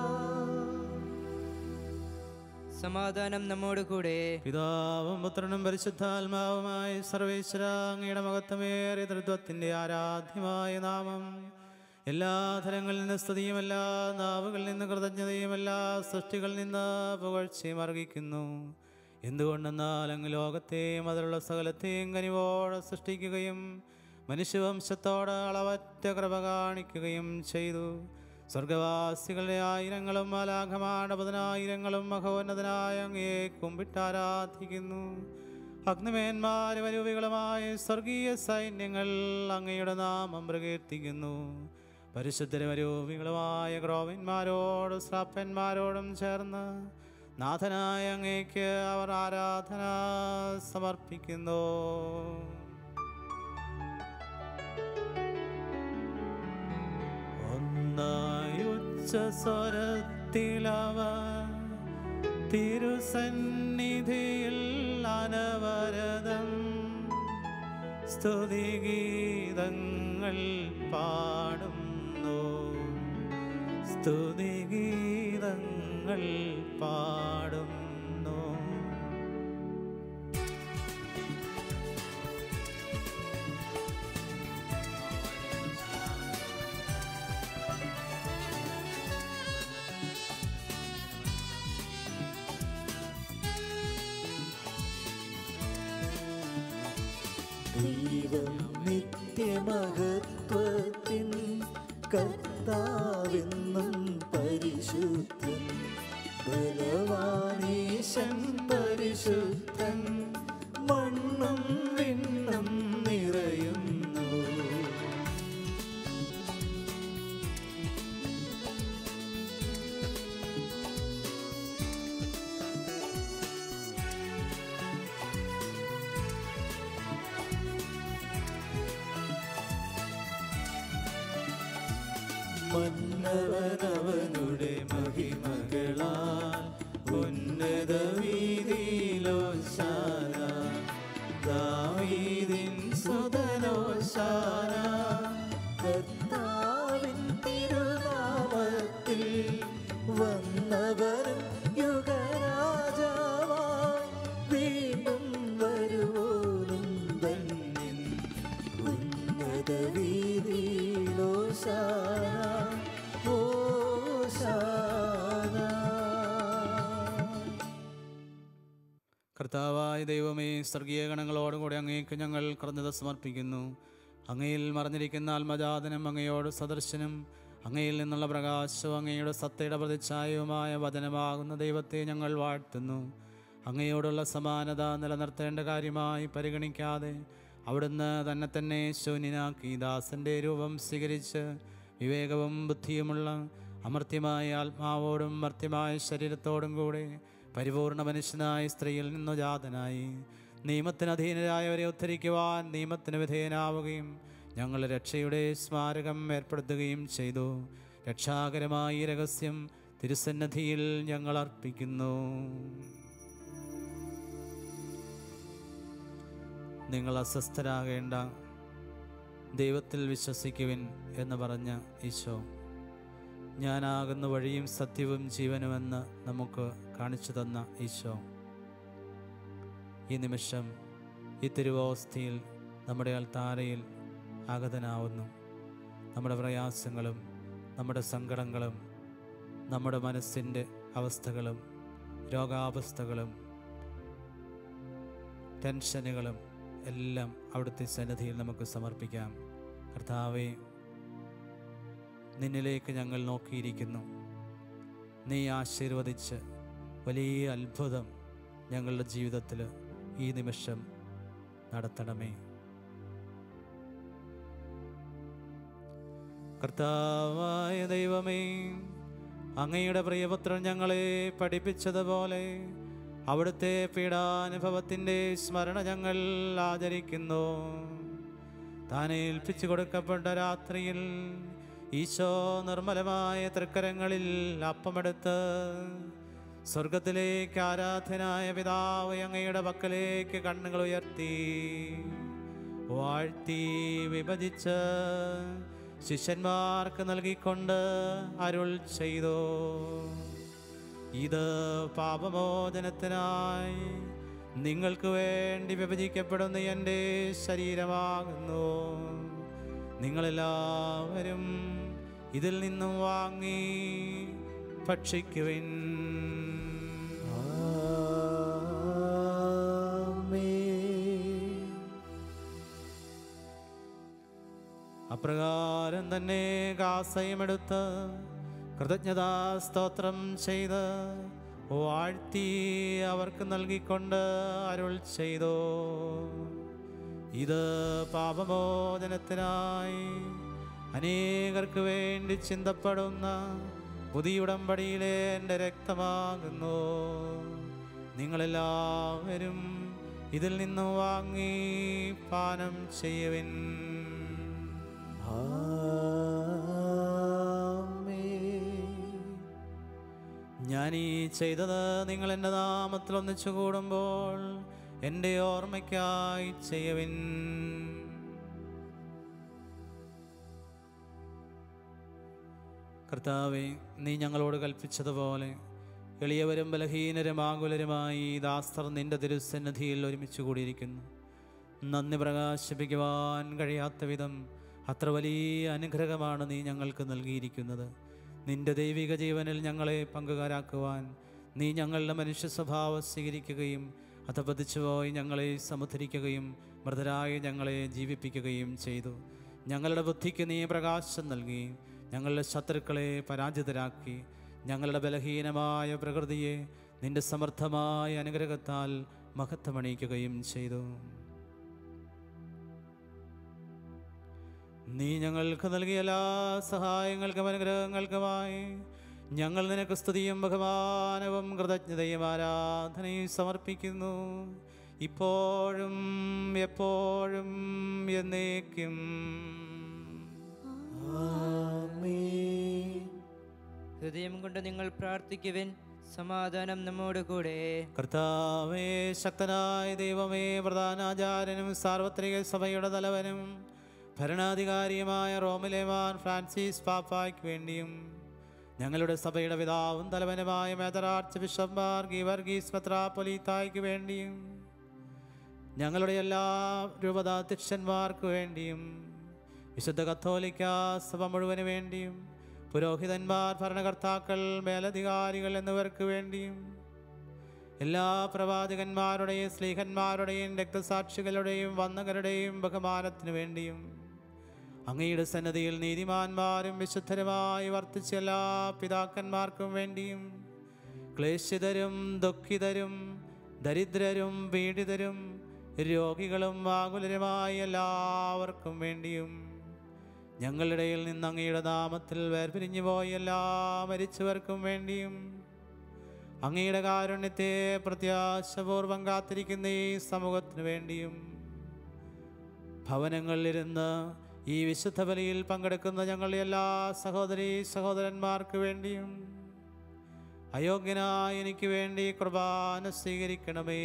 സമാധാനം നമ്മോട് കൂടെ
പിതാവും പുത്രനും പരിശുദ്ധാത്മാവുമായി സർവേശ്വര അങ്ങയുടെ മഹത്വമേറിയ തൃത്വത്തിൻ്റെ ആരാധ്യമായ നാമം എല്ലാ തലങ്ങളിൽ നിന്ന് സ്തുതിയും എല്ലാ നാവുകളിൽ നിന്ന് കൃതജ്ഞതയും എല്ലാ സൃഷ്ടികളിൽ നിന്ന് പുകഴ്ചയും അർഹിക്കുന്നു എന്തുകൊണ്ടെന്നാൽ അങ്ങ് ലോകത്തെയും അതിലുള്ള സകലത്തെയും കനിവോടെ സൃഷ്ടിക്കുകയും മനുഷ്യവംശത്തോട് അളവറ്റ കൃപ കാണിക്കുകയും ചെയ്തു സ്വർഗവാസികളുടെ ആയിരങ്ങളും മാലാഖമാരുടെ പതിനായിരങ്ങളും മഹോന്നതനായ അങ്ങയെ കുമ്പിട്ടാരാധിക്കുന്നു അഗ്നിമേന്മാരും അരൂപികളുമായ സ്വർഗീയ സൈന്യങ്ങൾ അങ്ങയുടെ നാമം പ്രകീർത്തിക്കുന്നു പരിശുദ്ധരും അരൂപികളുമായ ക്രോവന്മാരോടും ശ്രാപ്പന്മാരോടും ചേർന്ന് നാഥനായ അങ്ങേക്ക് അവർ ആരാധന സമർപ്പിക്കുന്നു ഒന്നായി ഉച്ച സ്വരത്തിലവർ തിരുസന്നിധിയിൽ അനവരതം സ്തുതിഗീതങ്ങൾ പാടുന്നു സ്തുതിഗീതങ്ങൾ പാടുന്നു
ദൈവം നിത്യമഹത്വത്തിൻ കർത്താവെന്നും പരിശുദ്ധൻ ബലവാനീശൻ പരിശുദ്ധൻ മണ്ണും വിണ്ണും നിറയുന്നു മന്നവനവനുടെ മഹിമകളാൽ ഉന്നത വീതിയിലോശാന ദാവീദിൻ സുതനോശാന കർത്താവിൻ തിരുനാമത്തിൽ വന്നവരും യുഗരാജാവായി വീണ്ടും വരുവോനും ധന്യൻ ഉന്നത വീതിയിലോശാന
കർത്താവായ ദൈവമേ സ്വർഗീയ ഗണങ്ങളോടുകൂടി അങ്ങേക്ക് ഞങ്ങൾ കൃതജ്ഞത സമർപ്പിക്കുന്നു അങ്ങയിൽ മറഞ്ഞിരിക്കുന്ന ആത്മജാതനും അങ്ങയോട് സദർശനും അങ്ങയിൽ നിന്നുള്ള പ്രകാശവും അങ്ങയുടെ സത്തയുടെ പ്രതിച്ഛായവുമായ വചനമാകുന്ന ദൈവത്തെ ഞങ്ങൾ വാഴ്ത്തുന്നു അങ്ങയോടുള്ള സമാനത നിലനിർത്തേണ്ട കാര്യമായി പരിഗണിക്കാതെ അവിടുന്ന് തന്നെ തന്നെ ശൂന്യനാക്കി ദാസന്റെ രൂപം സ്വീകരിച്ച് വിവേകവും ബുദ്ധിയുമുള്ള അമർത്യമായ ആത്മാവോടും മർത്യമായ ശരീരത്തോടും കൂടെ പരിപൂർണ മനുഷ്യനായ സ്ത്രീയിൽ നിന്നു ജാതനായി നിയമത്തിന് അധീനരായവരെ ഉദ്ധരിക്കുവാൻ നിയമത്തിന് വിധേയനാവുകയും ഞങ്ങൾ രക്ഷയുടെ സ്മാരകം ഏർപ്പെടുത്തുകയും ചെയ്തു രക്ഷാകരമായ ഈ രഹസ്യം തിരുസന്നധിയിൽ ഞങ്ങൾ അർപ്പിക്കുന്നു നിങ്ങൾ അസ്വസ്ഥരാകേണ്ട ദൈവത്തിൽ വിശ്വസിക്കുവിൻ എന്ന് പറഞ്ഞ ഈശോ ഞാനാകുന്ന വഴിയും സത്യവും ജീവനുമെന്ന് നമുക്ക് കാണിച്ചു തന്ന ഈശോ ഈ നിമിഷം ഈ തിരുവോസ്ഥയിൽ നമ്മുടെ അൽത്താരയിൽ ആഗതനാവുന്നു നമ്മുടെ പ്രയാസങ്ങളും നമ്മുടെ സങ്കടങ്ങളും നമ്മുടെ മനസ്സിൻ്റെ അവസ്ഥകളും രോഗാവസ്ഥകളും ടെൻഷനുകളും എല്ലാം അവിടുത്തെ സന്നിധിയിൽ നമുക്ക് സമർപ്പിക്കാം കർത്താവെ നിന്നിലേക്ക് ഞങ്ങൾ നോക്കിയിരിക്കുന്നു നീ ആശീർവദിച്ച് വലിയ അത്ഭുതം ഞങ്ങളുടെ ജീവിതത്തിൽ ഈ നിമിഷം നടത്തണമേ കർത്താവായ ദൈവമേ അങ്ങയുടെ പ്രിയപുത്രൻ ഞങ്ങളെ പഠിപ്പിച്ചതുപോലെ അവിടുത്തെ പീഡാനുഭവത്തിൻ്റെ സ്മരണ ഞങ്ങൾ ആചരിക്കുന്നു താൻ ഏൽപ്പിച്ചു കൊടുക്കപ്പെട്ട രാത്രിയിൽ ഈശോ നിർമ്മലമായ തൃക്കരങ്ങളിൽ അപ്പമെടുത്ത് സ്വർഗത്തിലേക്ക് ആരാധനായ പിതാവ് അങ്ങയുടെ പക്കലേക്ക് കണ്ണുകൾ ഉയർത്തി വാഴ്ത്തി വിഭജിച്ച് ശിഷ്യന്മാർക്ക് നൽകിക്കൊണ്ട് അരുൾ ചെയ്തു ഇത് പാപമോചനത്തിനായി നിങ്ങൾക്ക് വേണ്ടി വിഭജിക്കപ്പെടുന്ന എൻ്റെ ശരീരമാകുന്നു നിങ്ങളെല്ലാവരും ഇതിൽ നിന്നും വാങ്ങി ഭക്ഷിക്കുവിൻ അപ്രകാരം തന്നെ കാസയുമെടുത്ത് കൃതജ്ഞതാ സ്തോത്രം ചെയ്ത് വാഴ്ത്തി അവർക്ക് നൽകിക്കൊണ്ട് അരുൾ ചെയ്തു ഇത് പാപമോചനത്തിനായി അനേകർക്ക് വേണ്ടി ചിന്തപ്പെടുന്ന പുതിയ ഉടമ്പടിയിലെ എൻ്റെ രക്തമാകുന്നു നിങ്ങളെല്ലാവരും ഇതിൽ നിന്ന് വാങ്ങി പാനം ചെയ്യുവിൻ ഞാൻ ഈ ചെയ്തത് നിങ്ങൾ എൻ്റെ നാമത്തിൽ ഒന്നിച്ചു കൂടുമ്പോൾ എൻ്റെ ഓർമ്മയ്ക്കായി ചെയ്യവിൻ കർത്താവെ നീ ഞങ്ങളോട് കൽപ്പിച്ചതുപോലെ എളിയവരും ബലഹീനരും ആകുലരുമായി ഈ ദാസ്തർ നിന്റെ തിരുസന്നിധിയിൽ ഒരുമിച്ച് കൂടിയിരിക്കുന്നു നന്ദി പ്രകാശിപ്പിക്കുവാൻ കഴിയാത്ത വിധം അത്ര വലിയ അനുഗ്രഹമാണ് നീ ഞങ്ങൾക്ക് നൽകിയിരിക്കുന്നത് നിന്റെ ദൈവിക ജീവനിൽ ഞങ്ങളെ പങ്കുകാരാക്കുവാൻ നീ ഞങ്ങളുടെ മനുഷ്യ സ്വഭാവം സ്വീകരിക്കുകയും അധപതിച്ചുപോയി ഞങ്ങളെ സമുദ്ധരിക്കുകയും മൃതരായി ഞങ്ങളെ ജീവിപ്പിക്കുകയും ചെയ്തു ഞങ്ങളുടെ ബുദ്ധിക്ക് നീ പ്രകാശം നൽകി ഞങ്ങളുടെ ശത്രുക്കളെ പരാജിതരാക്കി ഞങ്ങളുടെ ബലഹീനമായ പ്രകൃതിയെ നിന്റെ സമർത്ഥമായ അനുഗ്രഹത്താൽ മഹത്വമണിയിക്കുകയും ചെയ്തു നീ ഞങ്ങൾക്ക് നൽകിയ എല്ലാ സഹായങ്ങൾക്കും അനുഗ്രഹങ്ങൾക്കുമായി ഞങ്ങൾ നിനക്ക് സ്തുതിയും ബഹുമാനവും കൃതജ്ഞതയും ആരാധനയും സമർപ്പിക്കുന്നു ഇപ്പോഴും എപ്പോഴും എന്നേക്കും
ഹൃദയം കൊണ്ട് നിങ്ങൾ പ്രാർത്ഥിക്കുവിൻ സമാധാനം നമ്മോട് കൂടെ
കർത്താവേ ശക്തനായ ദൈവമേ പ്രധാനാചാര്യനും സാർവത്രിക സഭയുടെ തലവനും ഭരണാധികാരിയുമായ റോമിലേമാൻ ഫ്രാൻസിസ് പാപ്പായ്ക്ക് വേണ്ടിയും ഞങ്ങളുടെ സഭയുടെ പിതാവും തലവനുമായ മേജർ ആർച്ച് ബിഷപ്പ്മാർ ഗീവർഗീസ് മെത്രാപ്പൊലീത്തായ്ക്ക് വേണ്ടിയും ഞങ്ങളുടെ എല്ലാ രൂപതാധ്യക്ഷന്മാർക്ക് വേണ്ടിയും വിശുദ്ധ കത്തോലിക്ക സഭ മുഴുവന് വേണ്ടിയും പുരോഹിതന്മാർ ഭരണകർത്താക്കൾ മേലധികാരികൾ എന്നിവർക്ക് വേണ്ടിയും എല്ലാ പ്രവാചകന്മാരുടെയും സ്ലീഹന്മാരുടെയും രക്തസാക്ഷികളുടെയും വന്നകരുടെയും ബഹുമാനത്തിനു വേണ്ടിയും അങ്ങയുടെ സന്നദ്ധിയിൽ നീതിമാന്മാരും വിശുദ്ധരുമായി വർത്തിച്ച എല്ലാ പിതാക്കന്മാർക്കും വേണ്ടിയും ക്ലേശിതരും ദുഃഖിതരും ദരിദ്രരും പീഡിതരും രോഗികളും ആകുലരുമായ എല്ലാവർക്കും വേണ്ടിയും ഞങ്ങളുടെ ഇടയിൽ നിന്ന് അങ്ങയുടെ നാമത്തിൽ വേർപിരിഞ്ഞു പോയ എല്ലാ മരിച്ചവർക്കും വേണ്ടിയും അങ്ങയുടെ കാരുണ്യത്തെ പ്രത്യാശപൂർവം കാത്തിരിക്കുന്ന ഈ സമൂഹത്തിനു വേണ്ടിയും ഭവനങ്ങളിലിരുന്ന് ഈ വിശുദ്ധ ബലിയിൽ പങ്കെടുക്കുന്ന ഞങ്ങളുടെ എല്ലാ സഹോദരി സഹോദരന്മാർക്ക് വേണ്ടിയും അയോഗ്യനായ എനിക്ക് വേണ്ടി കുർബാന സ്വീകരിക്കണമേ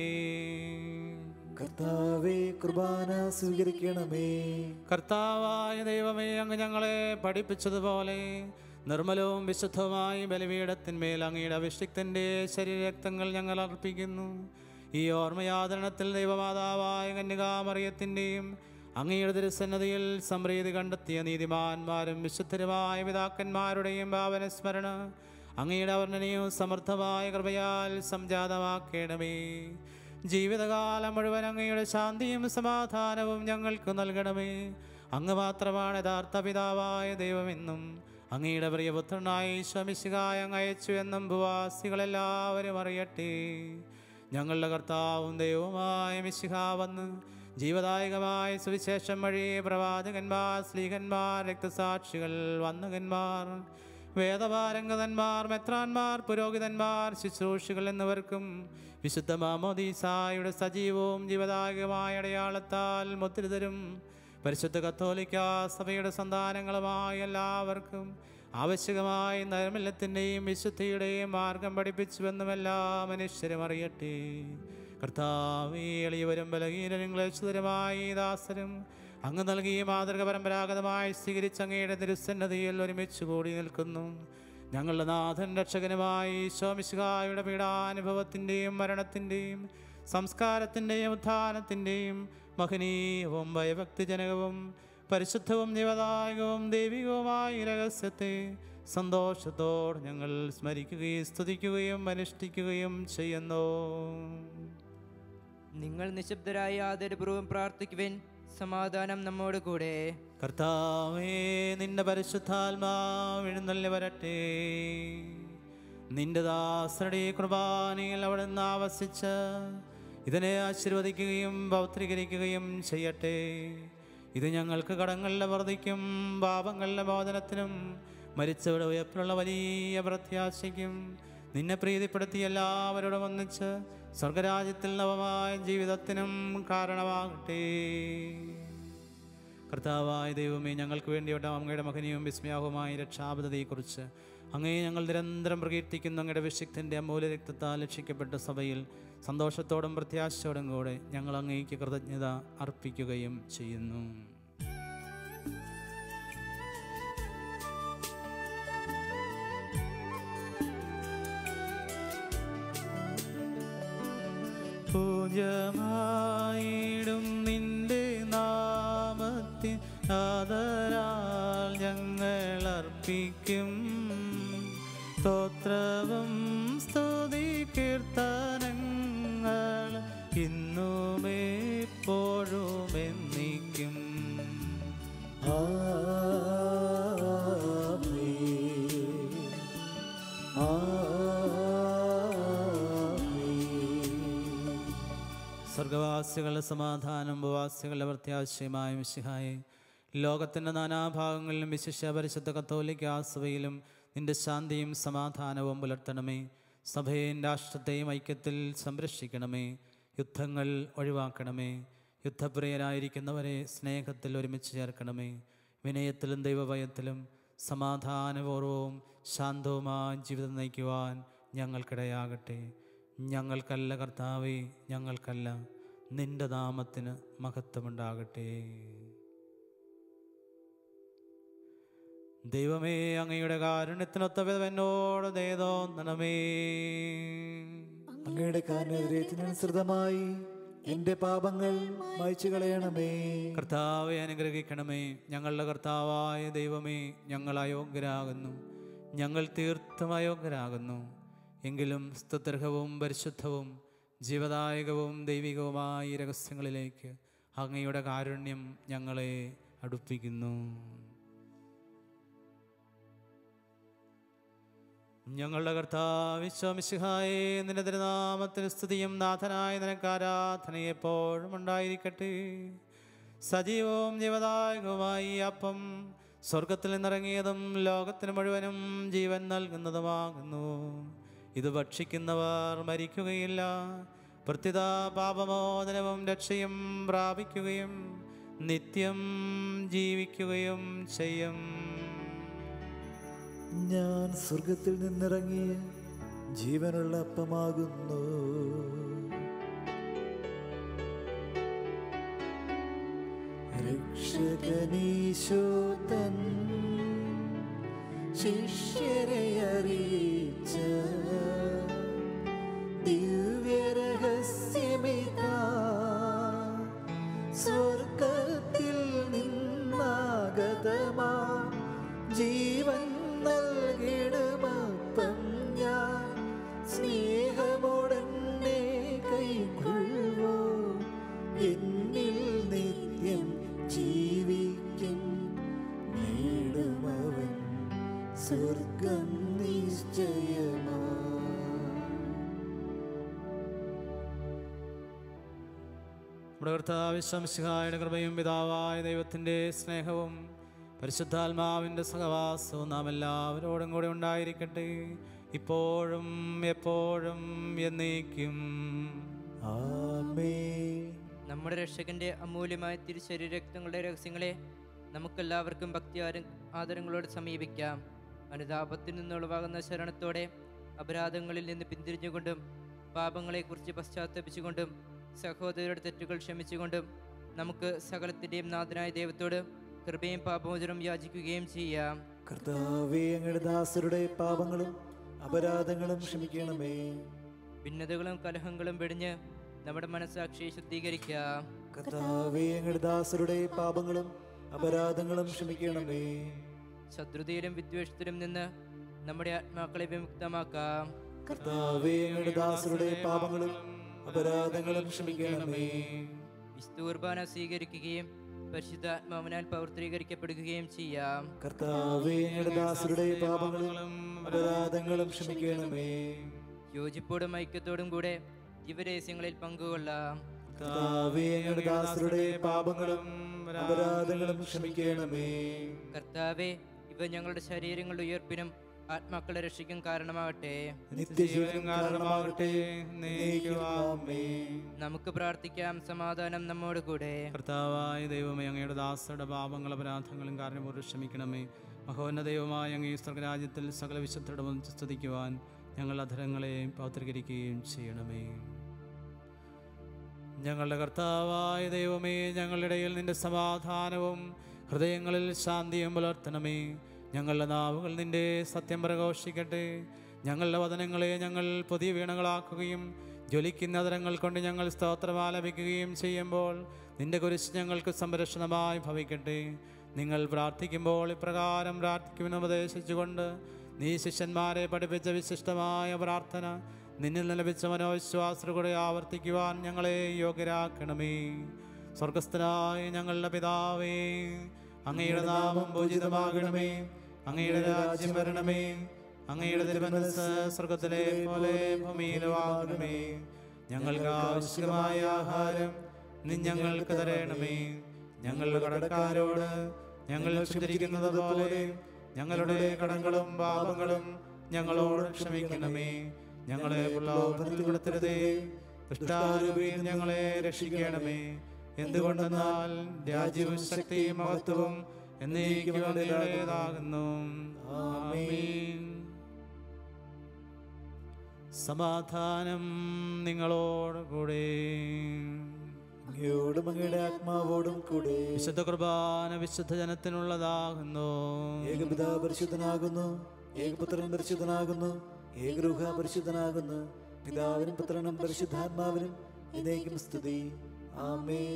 കർത്താവേ കുർബാന സ്വീകരിക്കണമേ
കർത്താവായ ദൈവമേ അങ്ങ് ഞങ്ങളെ പഠിപ്പിച്ചതുപോലെ നിർമ്മലവും വിശുദ്ധവുമായ ബലിപീഠത്തിന്മേൽ അങ്ങയുടെ അഭിഷിക്തൻ്റെ ശരീരരക്തങ്ങൾ ഞങ്ങൾ അർപ്പിക്കുന്നു ഈ ഓർമ്മയാദരണത്തിൽ ദൈവമാതാവായ കന്യകാമറിയത്തിൻ്റെയും അങ്ങയുടെ തിരുസന്നതിയിൽ സംപ്രീതി കണ്ടെത്തിയ നീതിമാന്മാരും വിശുദ്ധരുമായ പിതാക്കന്മാരുടെയും ഭാവന സ്മരണ അങ്ങയുടെ വർണ്ണനയും സമർത്ഥമായ കൃപയാൽ സംജാതമാക്കണമേ ജീവിതകാലം മുഴുവൻ അങ്ങയുടെ ശാന്തിയും സമാധാനവും ഞങ്ങൾക്ക് നൽകണമേ അങ്ങ് മാത്രമാണ് യഥാർത്ഥ പിതാവായ ദൈവമെന്നും അങ്ങയുടെ പ്രിയപുത്രനായ ഈശ്വമിശികായ അങ്ങ് അയച്ചു എന്നും ഭൂവാസികളെല്ലാവരും അറിയട്ടെ ഞങ്ങളുടെ കർത്താവും ദൈവവുമായ മിശിഹ വന്ന് ജീവദായകമായ സുവിശേഷം വഴി പ്രവാചകന്മാർ സ്ലീഹന്മാർ രക്തസാക്ഷികൾ വന്നകന്മാർ വേദപാരംഗതന്മാർ മെത്രാന്മാർ പുരോഹിതന്മാർ ശുശ്രൂഷികൾ എന്നിവർക്കും വിശുദ്ധ മാമോദീസായുടെ സജീവവും ജീവദായകമായ അടയാളത്താൽ മുദ്രിതരും പരിശുദ്ധ കത്തോലിക്ക സഭയുടെ സന്താനങ്ങളുമായ എല്ലാവർക്കും ആവശ്യകമായ നൈർമല്യത്തിൻ്റെയും വിശുദ്ധിയുടെയും മാർഗം പഠിപ്പിച്ചുവെന്നും എല്ലാ മനുഷ്യരും അറിയട്ടെ കർത്താവേ എളിയവരും ബലഹീനരും ക്ലേശിതരുമായി ദാസരും അങ്ങ് നൽകിയ മാതൃക പരമ്പരാഗതമായി സ്വീകരിച്ച അങ്ങയുടെ തിരുസന്നതിയിൽ ഒരുമിച്ച് കൂടി നിൽക്കുന്നു ഞങ്ങളുടെ നാഥൻ രക്ഷകനുമായി ശോമിശുകായുടെ പീഡാനുഭവത്തിൻ്റെയും മരണത്തിൻ്റെയും സംസ്കാരത്തിൻ്റെയും ഉത്ഥാനത്തിൻ്റെയും മഹനീയവും ഭയഭക്തിജനകവും പരിശുദ്ധവും ജീവദായകവും ദൈവികവുമായ ഈ രഹസ്യത്തെ സന്തോഷത്തോടെ ഞങ്ങൾ സ്മരിക്കുകയും സ്തുതിക്കുകയും അനുഷ്ഠിക്കുകയും ചെയ്യുന്നു
നിങ്ങൾ നിശബ്ദരായി ആദരപൂർവ്വം പ്രാർത്ഥിക്കുവിൻ സമാധാനം നമ്മോട് കൂടെ
കർത്താവേ നിന്റെ പരിശുദ്ധാത്മാവ് എഴുന്നള്ളി വരട്ടെ നിന്റെ ദാസരുടെ കുർബാനയിൽ അവിടെ നിന്ന് ആവസിച്ച് ഇതിനെ ആശീർവദിക്കുകയും പൗത്രീകരിക്കുകയും ചെയ്യട്ടെ ഇത് ഞങ്ങൾക്ക് കടങ്ങളുടെ വർദ്ധിക്കും പാപങ്ങളുടെ മോചനത്തിനും മരിച്ചവരുടെ ഉയർപ്പിലുള്ള വലിയ പ്രത്യാശയ്ക്കും നിന്നെ പ്രീതിപ്പെടുത്തി എല്ലാവരോടും ഒന്നിച്ച് സ്വർഗരാജ്യത്തിൽ നവമായ ജീവിതത്തിനും കാരണമാകട്ടെ കർത്താവായ ദൈവമേ ഞങ്ങൾക്ക് വേണ്ടിയുള്ള അങ്ങയുടെ മകനെയും വിസ്മയാവുമായ രക്ഷാപദ്ധതിയെക്കുറിച്ച് അങ്ങേ ഞങ്ങൾ നിരന്തരം പ്രകീർത്തിക്കുന്ന അങ്ങയുടെ വിശുദ്ധൻ്റെ അമൂല്യ രക്തത്താൽ രക്ഷിക്കപ്പെട്ട സഭയിൽ സന്തോഷത്തോടും പ്രത്യാശയോടും കൂടെ ഞങ്ങൾ അങ്ങേക്ക് കൃതജ്ഞത അർപ്പിക്കുകയും ചെയ്യുന്നു പൂജ്യമായിടും നിന്റെ നാമത്തിൽ ആദരാൽ ഞങ്ങൾ അർപ്പിക്കും സ്തോത്രവും സ്തുതി കീർത്തനങ്ങൾ ഇന്നും എപ്പോഴും എന്നേക്കും സ്വർഗവാസികളുടെ സമാധാനം ഉപവാസികളുടെ പ്രത്യാശയമായ മിശിഹായെ ലോകത്തിൻ്റെ നാനാഭാഗങ്ങളിലും വിശിഷ്യ പരിശുദ്ധ കത്തോലിക്ക സഭയിലും നിന്റെ ശാന്തിയും സമാധാനവും പുലർത്തണമേ സഭയെയും രാഷ്ട്രത്തെയും ഐക്യത്തിൽ സംരക്ഷിക്കണമേ യുദ്ധങ്ങൾ ഒഴിവാക്കണമേ യുദ്ധപ്രിയരായിരിക്കുന്നവരെ സ്നേഹത്തിൽ ഒരുമിച്ച് ചേർക്കണമേ വിനയത്തിലും ദൈവഭയത്തിലും സമാധാനപൂർവവും ശാന്തവുമായ ജീവിതം നയിക്കുവാൻ ഞങ്ങൾക്കിടയാകട്ടെ ഞങ്ങൾക്കല്ല കർത്താവേ ഞങ്ങൾക്കല്ല നിന്റെ നാമത്തിന് മഹത്വമുണ്ടാകട്ടെ ദൈവമേ അങ്ങയുടെ കാരുണ്യത്തിനൊത്ത വിധം എന്നോട് ദയതോന്നണമേ
അങ്ങയുടെ കാരണത്തിനനുസൃതമായി എന്റെ പാപങ്ങൾ മായ്ച്ചു കളയണമേ
കർത്താവെ അനുഗ്രഹിക്കണമേ ഞങ്ങളുടെ കർത്താവായ ദൈവമേ ഞങ്ങൾ അയോഗ്യരാകുന്നു ഞങ്ങൾ തീർത്തും അയോഗ്യരാകുന്നു എങ്കിലും സ്തുത്യർഹവും പരിശുദ്ധവും ജീവദായകവും ദൈവികവുമായ ഈ രഹസ്യങ്ങളിലേക്ക് അങ്ങയുടെ കാരുണ്യം ഞങ്ങളെ അടുപ്പിക്കുന്നു ഞങ്ങളുടെ കർത്താവിശ്വമിശിഹായെ നിന്റെ തിരുനാമത്തിന് സ്തുതിയും നാഥനായ നിനക്ക് ആരാധന എപ്പോഴും ഉണ്ടായിരിക്കട്ടെ സജീവവും ജീവദായകവുമായി ഈ അപ്പം സ്വർഗത്തിൽ നിന്നിറങ്ങിയതും ലോകത്തിന് മുഴുവനും ജീവൻ നൽകുന്നതുമാകുന്നു ഇത് ഭക്ഷിക്കുന്നവർ മരിക്കുകയില്ല പ്രത്യുത പാപമോചനവും രക്ഷയും പ്രാപിക്കുകയും നിത്യം ജീവിക്കുകയും ചെയ്യും
ഞാൻ സ്വർഗത്തിൽ നിന്നിറങ്ങിയ ജീവനുള്ള അപ്പമാകുന്നു രക്ഷകനീശോതൻ ശിഷ്യരെ അറിയിച്ച ദിവ്യരഹസ്യമിതാ സ്വർഗത്തിൽ നിന്നാഗതമാ ജീവൻ നൽകിടുമപ്പം ഞാൻ സ്നേഹമോടെന്നെ കൈക്കൊള്ളുവോ എന്നിൽ നിത്യം ജീവിക്കും നേടുമവൻ സ്വർഗം നിശ്ചയമാ
നമ്മുടെ കർത്താവിശ്വംശിഹായുടെ കൃപയും പിതാവായ ദൈവത്തിൻ്റെ സ്നേഹവും പരിശുദ്ധാത്മാവിൻ്റെ സഹവാസവും നാം എല്ലാവരോടും കൂടെ ഉണ്ടായിരിക്കട്ടെ ഇപ്പോഴും എപ്പോഴും എന്നേക്കും
ആമേൻ
നമ്മുടെ രക്ഷകന്റെ അമൂല്യമായ തിരുശരീരക്തങ്ങളുടെ രഹസ്യങ്ങളെ നമുക്കെല്ലാവർക്കും ഭക്തി ആര- ആദരങ്ങളോട് സമീപിക്കാം അനുതാപത്തിൽ നിന്നുളവാകുന്ന ശരണത്തോടെ അപരാധങ്ങളിൽ നിന്ന് പിന്തിരിഞ്ഞുകൊണ്ടും പാപങ്ങളെക്കുറിച്ച് പശ്ചാത്തപിച്ചുകൊണ്ടും സഹോദരരുടെ തെറ്റുകൾ ക്ഷമിച്ചുകൊണ്ടും നമുക്ക് സകലത്തിൻ്റെയും നാഥനായ ദൈവത്തോട് കൃപയും പാപമോചനം യാചിക്കുകയും ചെയ്യാം
കർത്താവേ അങ്ങയുടെ ദാസരുടെ പാപങ്ങളും അപരാധങ്ങളും ക്ഷമിക്കണമേ
ഭിന്നതകളും കലഹങ്ങളും വെടിഞ്ഞ് നമ്മുടെ മനസ്സാക്ഷിയെ ശുദ്ധീകരിക്കാം
കർത്താവേ അങ്ങയുടെ ദാസരുടെ പാപങ്ങളും അപരാധങ്ങളും ക്ഷമിക്കണമേ
ശത്രുതയിലും വിദ്വേഷത്തിലും നിന്ന് നമ്മുടെ ആത്മാക്കളെ വിമുക്തമാക്കാം
കർത്താവേ അങ്ങയുടെ ദാസരുടെ പാപങ്ങളും അപരാധങ്ങളും ക്ഷമിക്കണമേ
വിശുദ്ധ കുർബാന സ്വീകരിക്കുകയും പരിശുദ്ധാത്മാവിനാൽ പൗത്രീകരിക്കപ്പെടുകയും ചെയ്യാം
കർത്താവേ അങ്ങയുടെ ദാസരുടെ പാപങ്ങളും അപരാധങ്ങളും ക്ഷമിക്കണമേ
യോജിപ്പോടും ഐക്യത്തോടും കൂടെ ദിവരഹസ്യങ്ങളിൽ പങ്കുകൊള്ളാം
കർത്താവേ അങ്ങയുടെ ദാസരുടെ പാപങ്ങളും അപരാധങ്ങളും ക്ഷമിക്കണമേ
കർത്താവെ ഇവ ഞങ്ങളുടെ ശരീരങ്ങളുടെ ഉയർപ്പിനും ആത്മാക്കളെ രക്ഷിക്കും കാരണമാകട്ടെ
നിത്യജീവനും കാരണമാകട്ടെ നീക്കുവാമേ
നമുക്ക് പ്രാർത്ഥിക്കാം സമാധാനം നമ്മോട് കൂടെ
കർത്താവായ ദൈവമേ അങ്ങയുടെ ദാസരുടെ പാപങ്ങൾ അപരാധങ്ങളും കാരണപൂർവ്വം ക്ഷമിക്കണമേ മഹോന്ന ദൈവമായ അങ്ങേ സ്വർഗരാജ്യത്തിൽ സകല വിശുദ്ധരുടെ മുൻപിൽ സ്തുതിക്കുവാൻ ഞങ്ങൾ അധരങ്ങളെ പൗത്രീകരിക്കുകയും ചെയ്യണമേ ഞങ്ങളുടെ കർത്താവായ ദൈവമേ ഞങ്ങളുടെ ഇടയിൽ നിന്റെ സമാധാനവും ഹൃദയങ്ങളിൽ ശാന്തിയും പുലർത്തണമേ ഞങ്ങളുടെ നാവുകൾ നിന്റെ സത്യം പ്രഘോഷിക്കട്ടെ ഞങ്ങളുടെ വചനങ്ങളെ ഞങ്ങൾ പുതിയ വീണകളാക്കുകയും ജ്വലിക്കുന്ന അതരങ്ങൾ കൊണ്ട് ഞങ്ങൾ സ്തോത്രം ആലപിക്കുകയും ചെയ്യുമ്പോൾ നിന്റെ കുരിശ് ഞങ്ങൾക്ക് സംരക്ഷണമായി ഭവിക്കട്ടെ നിങ്ങൾ പ്രാർത്ഥിക്കുമ്പോൾ ഇപ്രകാരം പ്രാർത്ഥിക്കുമെന്ന് ഉപദേശിച്ചുകൊണ്ട് നീ ശിഷ്യന്മാരെ പഠിപ്പിച്ച വിശിഷ്ടമായ പ്രാർത്ഥന നിന്നിൽ നിന്ന് ലഭിച്ച മനോവിശ്വാസത്തോടെ ആവർത്തിക്കുവാൻ ഞങ്ങളെ യോഗ്യരാക്കണമേ സ്വർഗസ്ഥനായ ഞങ്ങളുടെ പിതാവേ അങ്ങയുടെ നാമം പൂജിതമാകണമേ അങ്ങയുടെ രാജ്യം വരണമേ അങ്ങയുടെ തിരുമനസ് സ്വർഗത്തിലെ പോലെ ഭൂമിയിലും ആകണമേ ഞങ്ങൾക്ക് ആവശ്യമായ ആഹാരം നീ ഞങ്ങൾക്ക് തരണമേ ഞങ്ങളുടെ കടക്കാരോട് ഞങ്ങൾ ക്ഷമിച്ചിരിക്കുന്നത് പോലെ ഞങ്ങളുടെ കടങ്ങളും പാപങ്ങളും ഞങ്ങളോട് ക്ഷമിക്കണമേ ഞങ്ങളെ പ്രലോഭനത്തിൽ പെടുത്തരുതേ ദുഷ്ടാരൂപിയിൽ ഞങ്ങളെ രക്ഷിക്കണമേ എന്തുകൊണ്ടെന്നാൽ രാജ്യവും ശക്തിയും മഹത്വവും എന്നേക്കും അങ്ങയുടേതാകുന്നു ആമേൻ സമാധാനം നിങ്ങളോട് കൂടെ
അങ്ങയോടും അങ്ങയുടെ ആത്മാവോടും കൂടെ
വിശുദ്ധ കുർബാന വിശുദ്ധ ജനത്തിനുള്ളതാകുന്നു
ഏകപിതാ പരിശുദ്ധനാകുന്നു ഏകപുത്രൻ പരിശുദ്ധനാകുന്നു ഏകരൂഹ പരിശുദ്ധനാകുന്നു പിതാവിനും പുത്രനും പരിശുദ്ധാത്മാവിനും ഇതേക്കും സ്തുതി ആമേൻ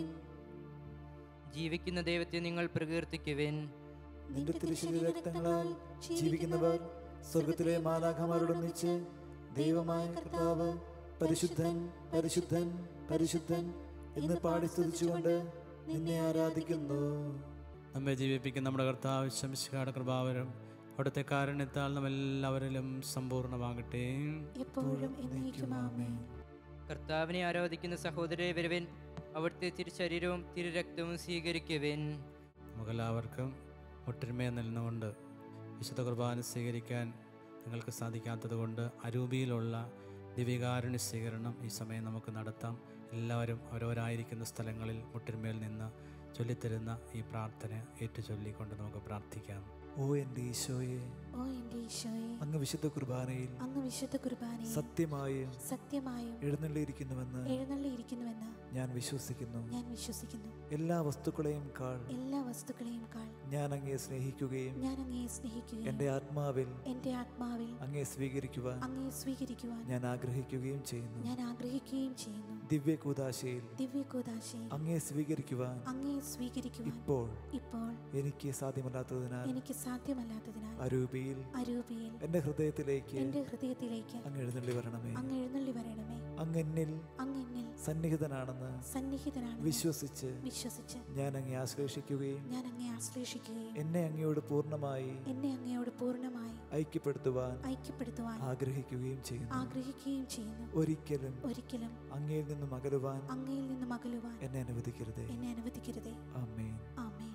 ജീവിക്കുന്ന ദൈവത്തെ നിങ്ങൾ പ്രകീർത്തിക്കുവിൻ
നിന്റെ തിരുശരീര രക്തങ്ങളാൽ ജീവിക്കുന്നവർ സ്വർഗത്തിലെ മാലാഖമാരോടൊന്നിച്ച് ദൈവമായ കർത്താവ് പരിശുദ്ധൻ പരിശുദ്ധൻ പരിശുദ്ധൻ എന്ന് പാടി സ്തുതിച്ചുകൊണ്ട് നിന്നെ ആരാധിക്കുന്നു
നമ്മെ ജീവിപ്പിക്കുന്ന നമ്മുടെ കർത്താവ് ശംശികാട് കൃപാവരം അവിടുത്തെ കാരുണ്യത്താൽ നമ്മെല്ലാവരിലും സമ്പൂർണ്ണമാകട്ടെ
എപ്പോഴും എന്നേക്കും ആമേൻ
കർത്താവിനെ ആരാധിക്കുന്ന സഹോദരരെ വരുവിൻ അവിടുത്തെ തിരുശരീരവും തിരുരക്തവും സ്വീകരിക്കുവിൻ
നമുക്കെല്ലാവർക്കും ഒട്ടൊരുമയെ നിന്നുകൊണ്ട് വിശുദ്ധ കുർബാന സ്വീകരിക്കാൻ നിങ്ങൾക്ക് സാധിക്കാത്തതുകൊണ്ട് അരൂപിയിലുള്ള ദിവ്യകാരുണ്യ സ്വീകരണം ഈ സമയം നമുക്ക് നടത്താം എല്ലാവരും അവരവരായിരിക്കുന്ന സ്ഥലങ്ങളിൽ മുട്ടിന്മേൽ നിന്ന് ചൊല്ലിത്തരുന്ന ഈ പ്രാർത്ഥന ഏറ്റു ചൊല്ലിക്കൊണ്ട് നമുക്ക് പ്രാർത്ഥിക്കാം
ഓ എൻ്റെ ഈശോയെ
ഓ എൻ്റെ ഈശോയെ
അങ്ങ് വിശുദ്ധ കുർബാനയിൽ
അങ്ങ് വിശുദ്ധ കുർബാനയിൽ
സത്യമായും
സത്യമായും
എഴുന്നള്ളിയിരിക്കുന്നുവെന്ന്
എഴുന്നള്ളിയിരിക്കുന്നുവെന്ന്
ഞാൻ വിശ്വസിക്കുന്നു
ഞാൻ വിശ്വസിക്കുന്നു
എല്ലാ വസ്തുക്കളെയും കാൾ
എല്ലാ വസ്തുക്കളെയും കാൾ
ഞാൻ അങ്ങയെ സ്നേഹിക്കുകയും
ഞാൻ അങ്ങയെ സ്നേഹിക്കുകയും
എൻ്റെ ആത്മാവിൽ
എൻ്റെ ആത്മാവിൽ
അങ്ങയെ സ്വീകരിക്കുവാൻ
അങ്ങയെ സ്വീകരിക്കുവാൻ
ഞാൻ ആഗ്രഹിക്കുകയും ചെയ്യുന്നു
ഞാൻ ആഗ്രഹിക്കുകയും ചെയ്യുന്നു
ദിവ്യ കൂതാശയിൽ
ദിവ്യകൂദാശയിൽ
അങ്ങയെ സ്വീകരിക്കുവാൻ
അങ്ങയെ സ്വീകരിക്കുവാൻ
ഇപ്പോൾ
ഇപ്പോൾ
എനിക്ക് സാധ്യമല്ലാത്തതിനാൽ
എനിക്ക് സാധ്യമല്ലാത്തതിനാൽ
അരൂപിയിൽ
അരൂപിയിൽ
എൻ്റെ ഹൃദയത്തിലേക്ക്
എൻ്റെ ഹൃദയത്തിലേക്ക്
അങ്ങ് എഴുന്നള്ളി വരണമേ
അങ്ങ് എഴുന്നള്ളി വരണമേ
അങ്ങ് എന്നിൽ
അങ്ങ് എന്നിൽ
സന്നിഹിതനാണെന്ന്
സന്നിഹിതനാണ്
വിശ്വസിച്ച്
വിശ്വസിച്ച്
ഞാൻ അങ്ങേ ആശ്ലേഷിക്കുകയും
ഞാൻ അങ്ങയെ ആശ്ലേഷിക്കുകയും
എന്നെ അങ്ങയോട് പൂർണ്ണമായി
എന്നെ അങ്ങയോട് പൂർണ്ണമായി
ഐക്യപ്പെടുത്തുവാൻ
ഐക്യപ്പെടുത്തുവാൻ
ആഗ്രഹിക്കുകയും ചെയ്യുന്നു
ആഗ്രഹിക്കുകയും ചെയ്യുന്നു
ഒരിക്കലും
ഒരിക്കലും
അങ്ങയിൽ നിന്നും അകലുവാൻ
അങ്ങയിൽ നിന്നും അകലുവാൻ
എന്നെ അനുവദിക്കരുതേ
എന്നെ അനുവദിക്കരുതേ
ആമേൻ
ആമേൻ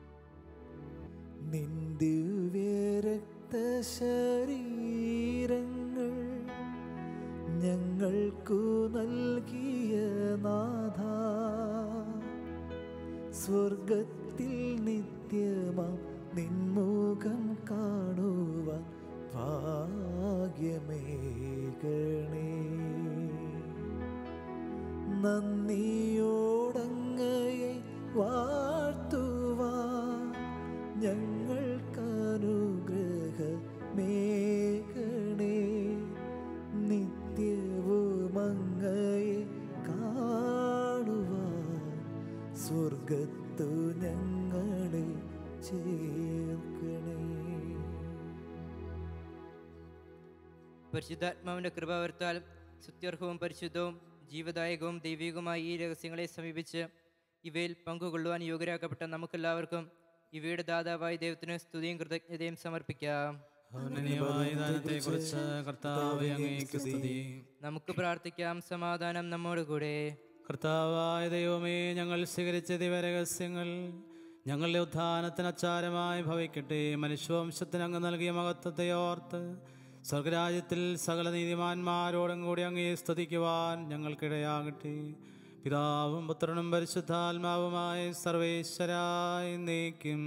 നിന്ദിവ്യരക്തശരീരങ്ങൾ ഞങ്ങൾക്കു നൽകിയ നാഥ സ്വർഗത്തിൽ നിത്യമാം നിൻമുഖം കാണുവാൻ ഭാഗ്യമേകണേ നന്ദിയോടങ്ങയെ വാഴ്ത്തുവാൻ ഞങ്ങൾക്കനുഗ്രഹമേകണേ നിത്യവും അങ്ങയെ കാണുവാൻ സ്വർഗത്തു ഞങ്ങളെ ചേർക്കണേ
പരിശുദ്ധാത്മാവിന്റെ കൃപാവർത്താൽ സുത്യർഹവും പരിശുദ്ധവും ജീവദായകവും ദൈവികവുമായ ഈ രഹസ്യങ്ങളെ സമീപിച്ച് ഇവയിൽ പങ്കുകൊള്ളുവാൻ യോഗ്യരാക്കപ്പെട്ട നമുക്കെല്ലാവർക്കും ഇവയുടെ ദാതാവായ ദൈവത്തിന് സ്തുതിയും കൃതജ്ഞതയും സമർപ്പിക്കാം
ഔന്നത്യമായ ദാനത്തെക്കുറിച്ച് കർത്താവെ അങ്ങേക്ക് സ്തുതി
നമുക്ക് പ്രാർത്ഥിക്കാം സമാധാനം നമ്മോട് കൂടെ
കർത്താവായ ദൈവമേ ഞങ്ങൾ സ്വീകരിച്ച ദിവരഹസ്യങ്ങൾ ഞങ്ങളുടെ ഉത്ഥാനത്തിന് അച്ചാരമായി ഭവിക്കട്ടെ മനുഷ്യവംശത്തിന് അങ്ങ് നൽകിയ മഹത്വത്തെ ഓർത്ത് സ്വർഗരാജ്യത്തിൽ സകല നീതിമാന്മാരോടും കൂടി അങ്ങേ സ്തുതിക്കുവാൻ ഞങ്ങൾക്കിടയാകട്ടെ പിതാവും പുത്രനും പരിശുദ്ധാത്മാവുമായ സർവേശ്വരായി നീക്കും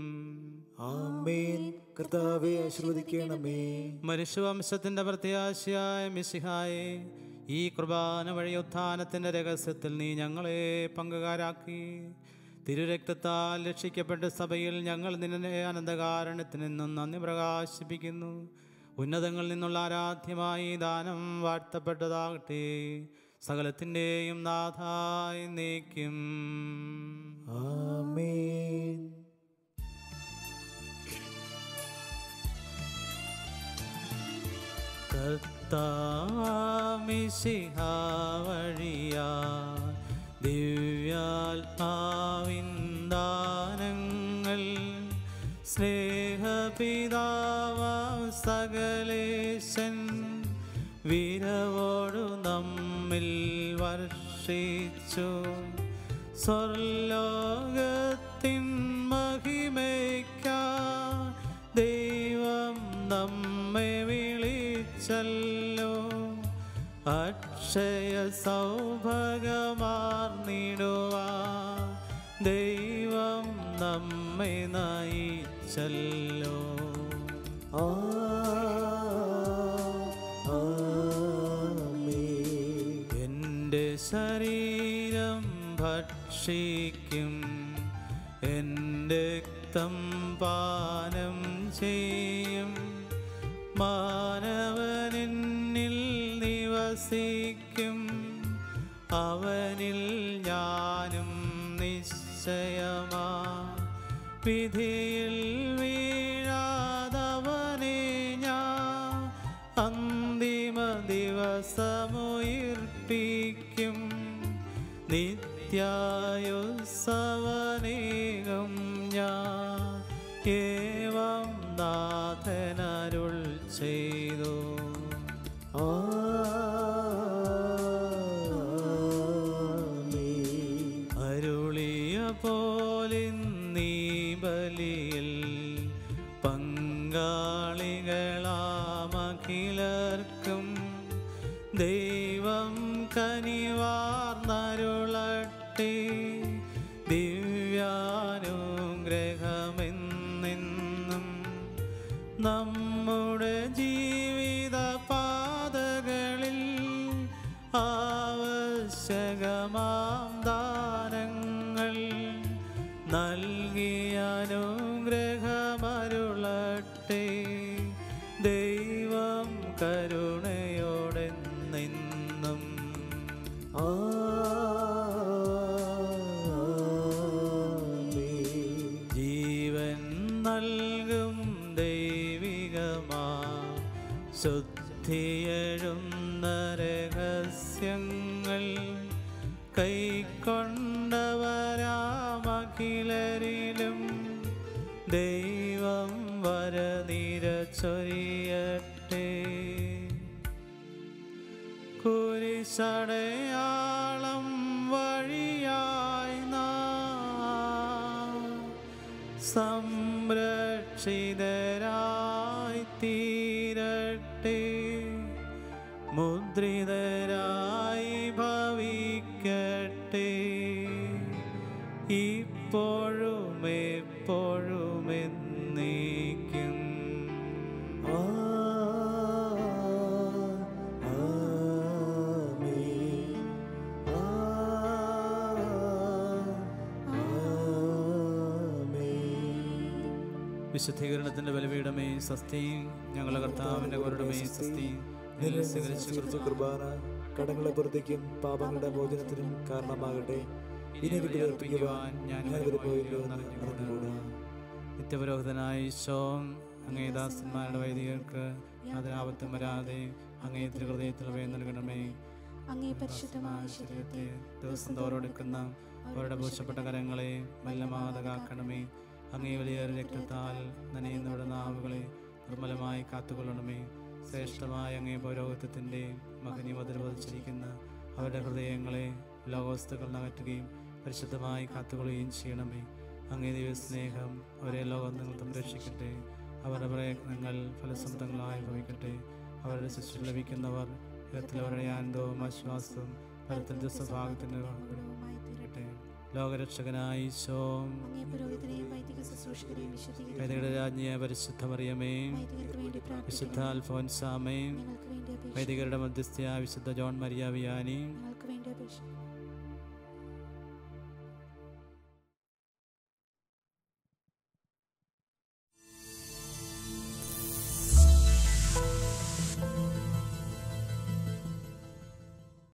ആമേൻ കർത്താവെ ആശീർവദിക്കണമേ
മനുഷ്യവംശത്തിൻ്റെ പ്രത്യാശയായ മിശിഹായെ ഈ കുർബാന വഴി ഉത്ഥാനത്തിൻ്റെ രഹസ്യത്തിൽ നീ ഞങ്ങളെ പങ്കുകാരാക്കി തിരുരക്തത്താൽ രക്ഷിക്കപ്പെട്ട സഭയിൽ ഞങ്ങൾ നിന്നെ അനന്തകാരണത്തിൽ നിന്നും നന്ദി പ്രകാശിപ്പിക്കുന്നു ഉന്നതങ്ങളിൽ നിന്നുള്ള ആരാധ്യമായി ഈ ദാനം വാഴ്ത്തപ്പെട്ടതാകട്ടെ സകലത്തിൻ്റെയും നാഥായി നീക്കും
ആമേൻ
കർത്താമിശിഹാവഴിയാ ദിവ്യാത്മാവിൻ ദാനങ്ങൾ സ്നേഹപിതാവാം സകലേശൻ വിരവോടു നമ്മിൽ വർഷിച്ചു സ്വർലോകത്തിൻ മഹിമയ്ക്കാ ദൈവം നമ്മെ വിളിച്ചല്ലോ അക്ഷയ സൗഭഗമാർന്നിടുവാ ദൈവം നമ്മെ നയിച്ചല്ലോ
ആ ആമേൻ
എൻ്റെ ശരീരം ഭക്ഷിക്കും എൻ്റെ രക്തം പാനം ചെയ്യും മാനവനെന്നിൽ നിവസിക്കും അവനിൽ ഞാനും നിശ്ചയമാ വിധിയിൽ വീഴാതവനെ ഞാൻ അന്തിമ ദിവസമുയർപ്പിക്കും നിത്യായുസവനേകം ഞാൻ ഏവം നാഥനരുൾ ചെയ്തു
ആമേൻ
അരുളിയ പോലെ നീ ബലിയിൽ പങ്കാളികളാമഖിലർക്കും ദൈവം കനിവാർന്നരുളട്ടെ ദിവ്യാനുഗ്രഹമെന്നെന്നും നമ്മുടെ ജീവിത പാതകളിൽ ആവശ്യകമാം ദാനങ്ങൾ നൽകിയ അനുഗ്രഹമരുളട്ടെ ദൈവം കരുണയോടെ നിന്നും
ആമേൻ
ജീവൻ നൽകും ദൈവികമാ ശുദ്ധിയെഴുന്ന രഹസ്യങ്ങൾ കൈക്കൊണ്ടവരാമഖിലരിലും ദൈവം വരനിര ചൊരിയട്ടെ കുരിശടയാളം വഴിയായി നാം സംരക്ഷിതരായി തീരട്ടെ മുദ്രിതരായി ഭവിക്കട്ടെ ഇപ്പോഴും എപ്പോഴും എന്നേക്കും
ആമേൻ ആമേൻ
വിശുദ്ധീകരണത്തിന്റെ ബലപീഠമേ സസ്തിയും ഞങ്ങളുടെ കർത്താവിന്റെ കുരുടമേ സസ്തിയും
നിന്നെ സ്വീകരിച്ച കുർബാന കടങ്ങളെ പുറത്തേക്കും പാപങ്ങളുടെ മോചനത്തിനും കാരണമാകട്ടെ ഇനി ഇത് പ്രവർത്തിക്കുവാൻ ഞാൻ പോയല്ലോ എന്ന് അറിഞ്ഞുകൂടാ
നിത്യപുരോഹിതനായ ഈശോ അങ്ങേ ദാസന്മാരുടെ വൈദികർക്ക് അതിനാപത്തും വരാതെ അങ്ങേ തിരുഹൃദയത്തിൽ വേ നൽകണമേ
അങ്ങേ പരിശുദ്ധമായ ശരീരത്തെ
ശരീരത്തെ ദിവസം തോറെടുക്കുന്ന അവരുടെ പൂശപ്പെട്ട കരങ്ങളെ മല്ലമാത കാക്കണമേ അങ്ങേ വലിയ രക്തത്താൽ നനയുന്നവരുടെ നാവുകളെ നിർമ്മലമായി കാത്തുകൊള്ളണമേ ശ്രേഷ്ഠമായ അങ്ങേ പൗരോഹിത്യത്തിൻ്റെ മകനിമതിൽ വധിച്ചിരിക്കുന്ന അവരുടെ ഹൃദയങ്ങളെ ലോകവസ്തുക്കൾ അകറ്റുകയും പരിശുദ്ധമായി കാത്തുകൊള്ളുകയും ചെയ്യണമേ അങ്ങേ ദൈവ സ്നേഹം അവരെ ലോകം നിങ്ങൾ സംരക്ഷിക്കട്ടെ അവരുടെ പ്രയത്നങ്ങൾ ഫലസമൃദ്ധങ്ങളായി ഭവിക്കട്ടെ അവരുടെ ശിശു ലഭിക്കുന്നവർ ഇഹത്തിൽ അവരുടെ ആനന്ദവും ആശ്വാസവും പരത്തിൽ ദിവസഭാഗത്തിന്
ഗുണവുമായി തീരട്ടെ
ലോകരക്ഷകനായ ഈശോ
അങ്ങേ പുരോഹിതരെയും വൈദിക ശുശ്രൂഷകരെയും വിശദീകരിക്കട്ടെ
വൈദികരുടെ രാജ്ഞിയെ പരിശുദ്ധ മറിയമേ
വൈദികർക്ക് വേണ്ടി
വിശുദ്ധ
പ്രാർത്ഥിക്കണം
അൽഫോൻസാമേ
ഞങ്ങൾക്ക് വേണ്ടി അപേക്ഷിക്കണം
വൈദികരുടെ മധ്യസ്ഥയായ വിശുദ്ധ ജോൺ മരിയ വിയാനി
ഞങ്ങൾ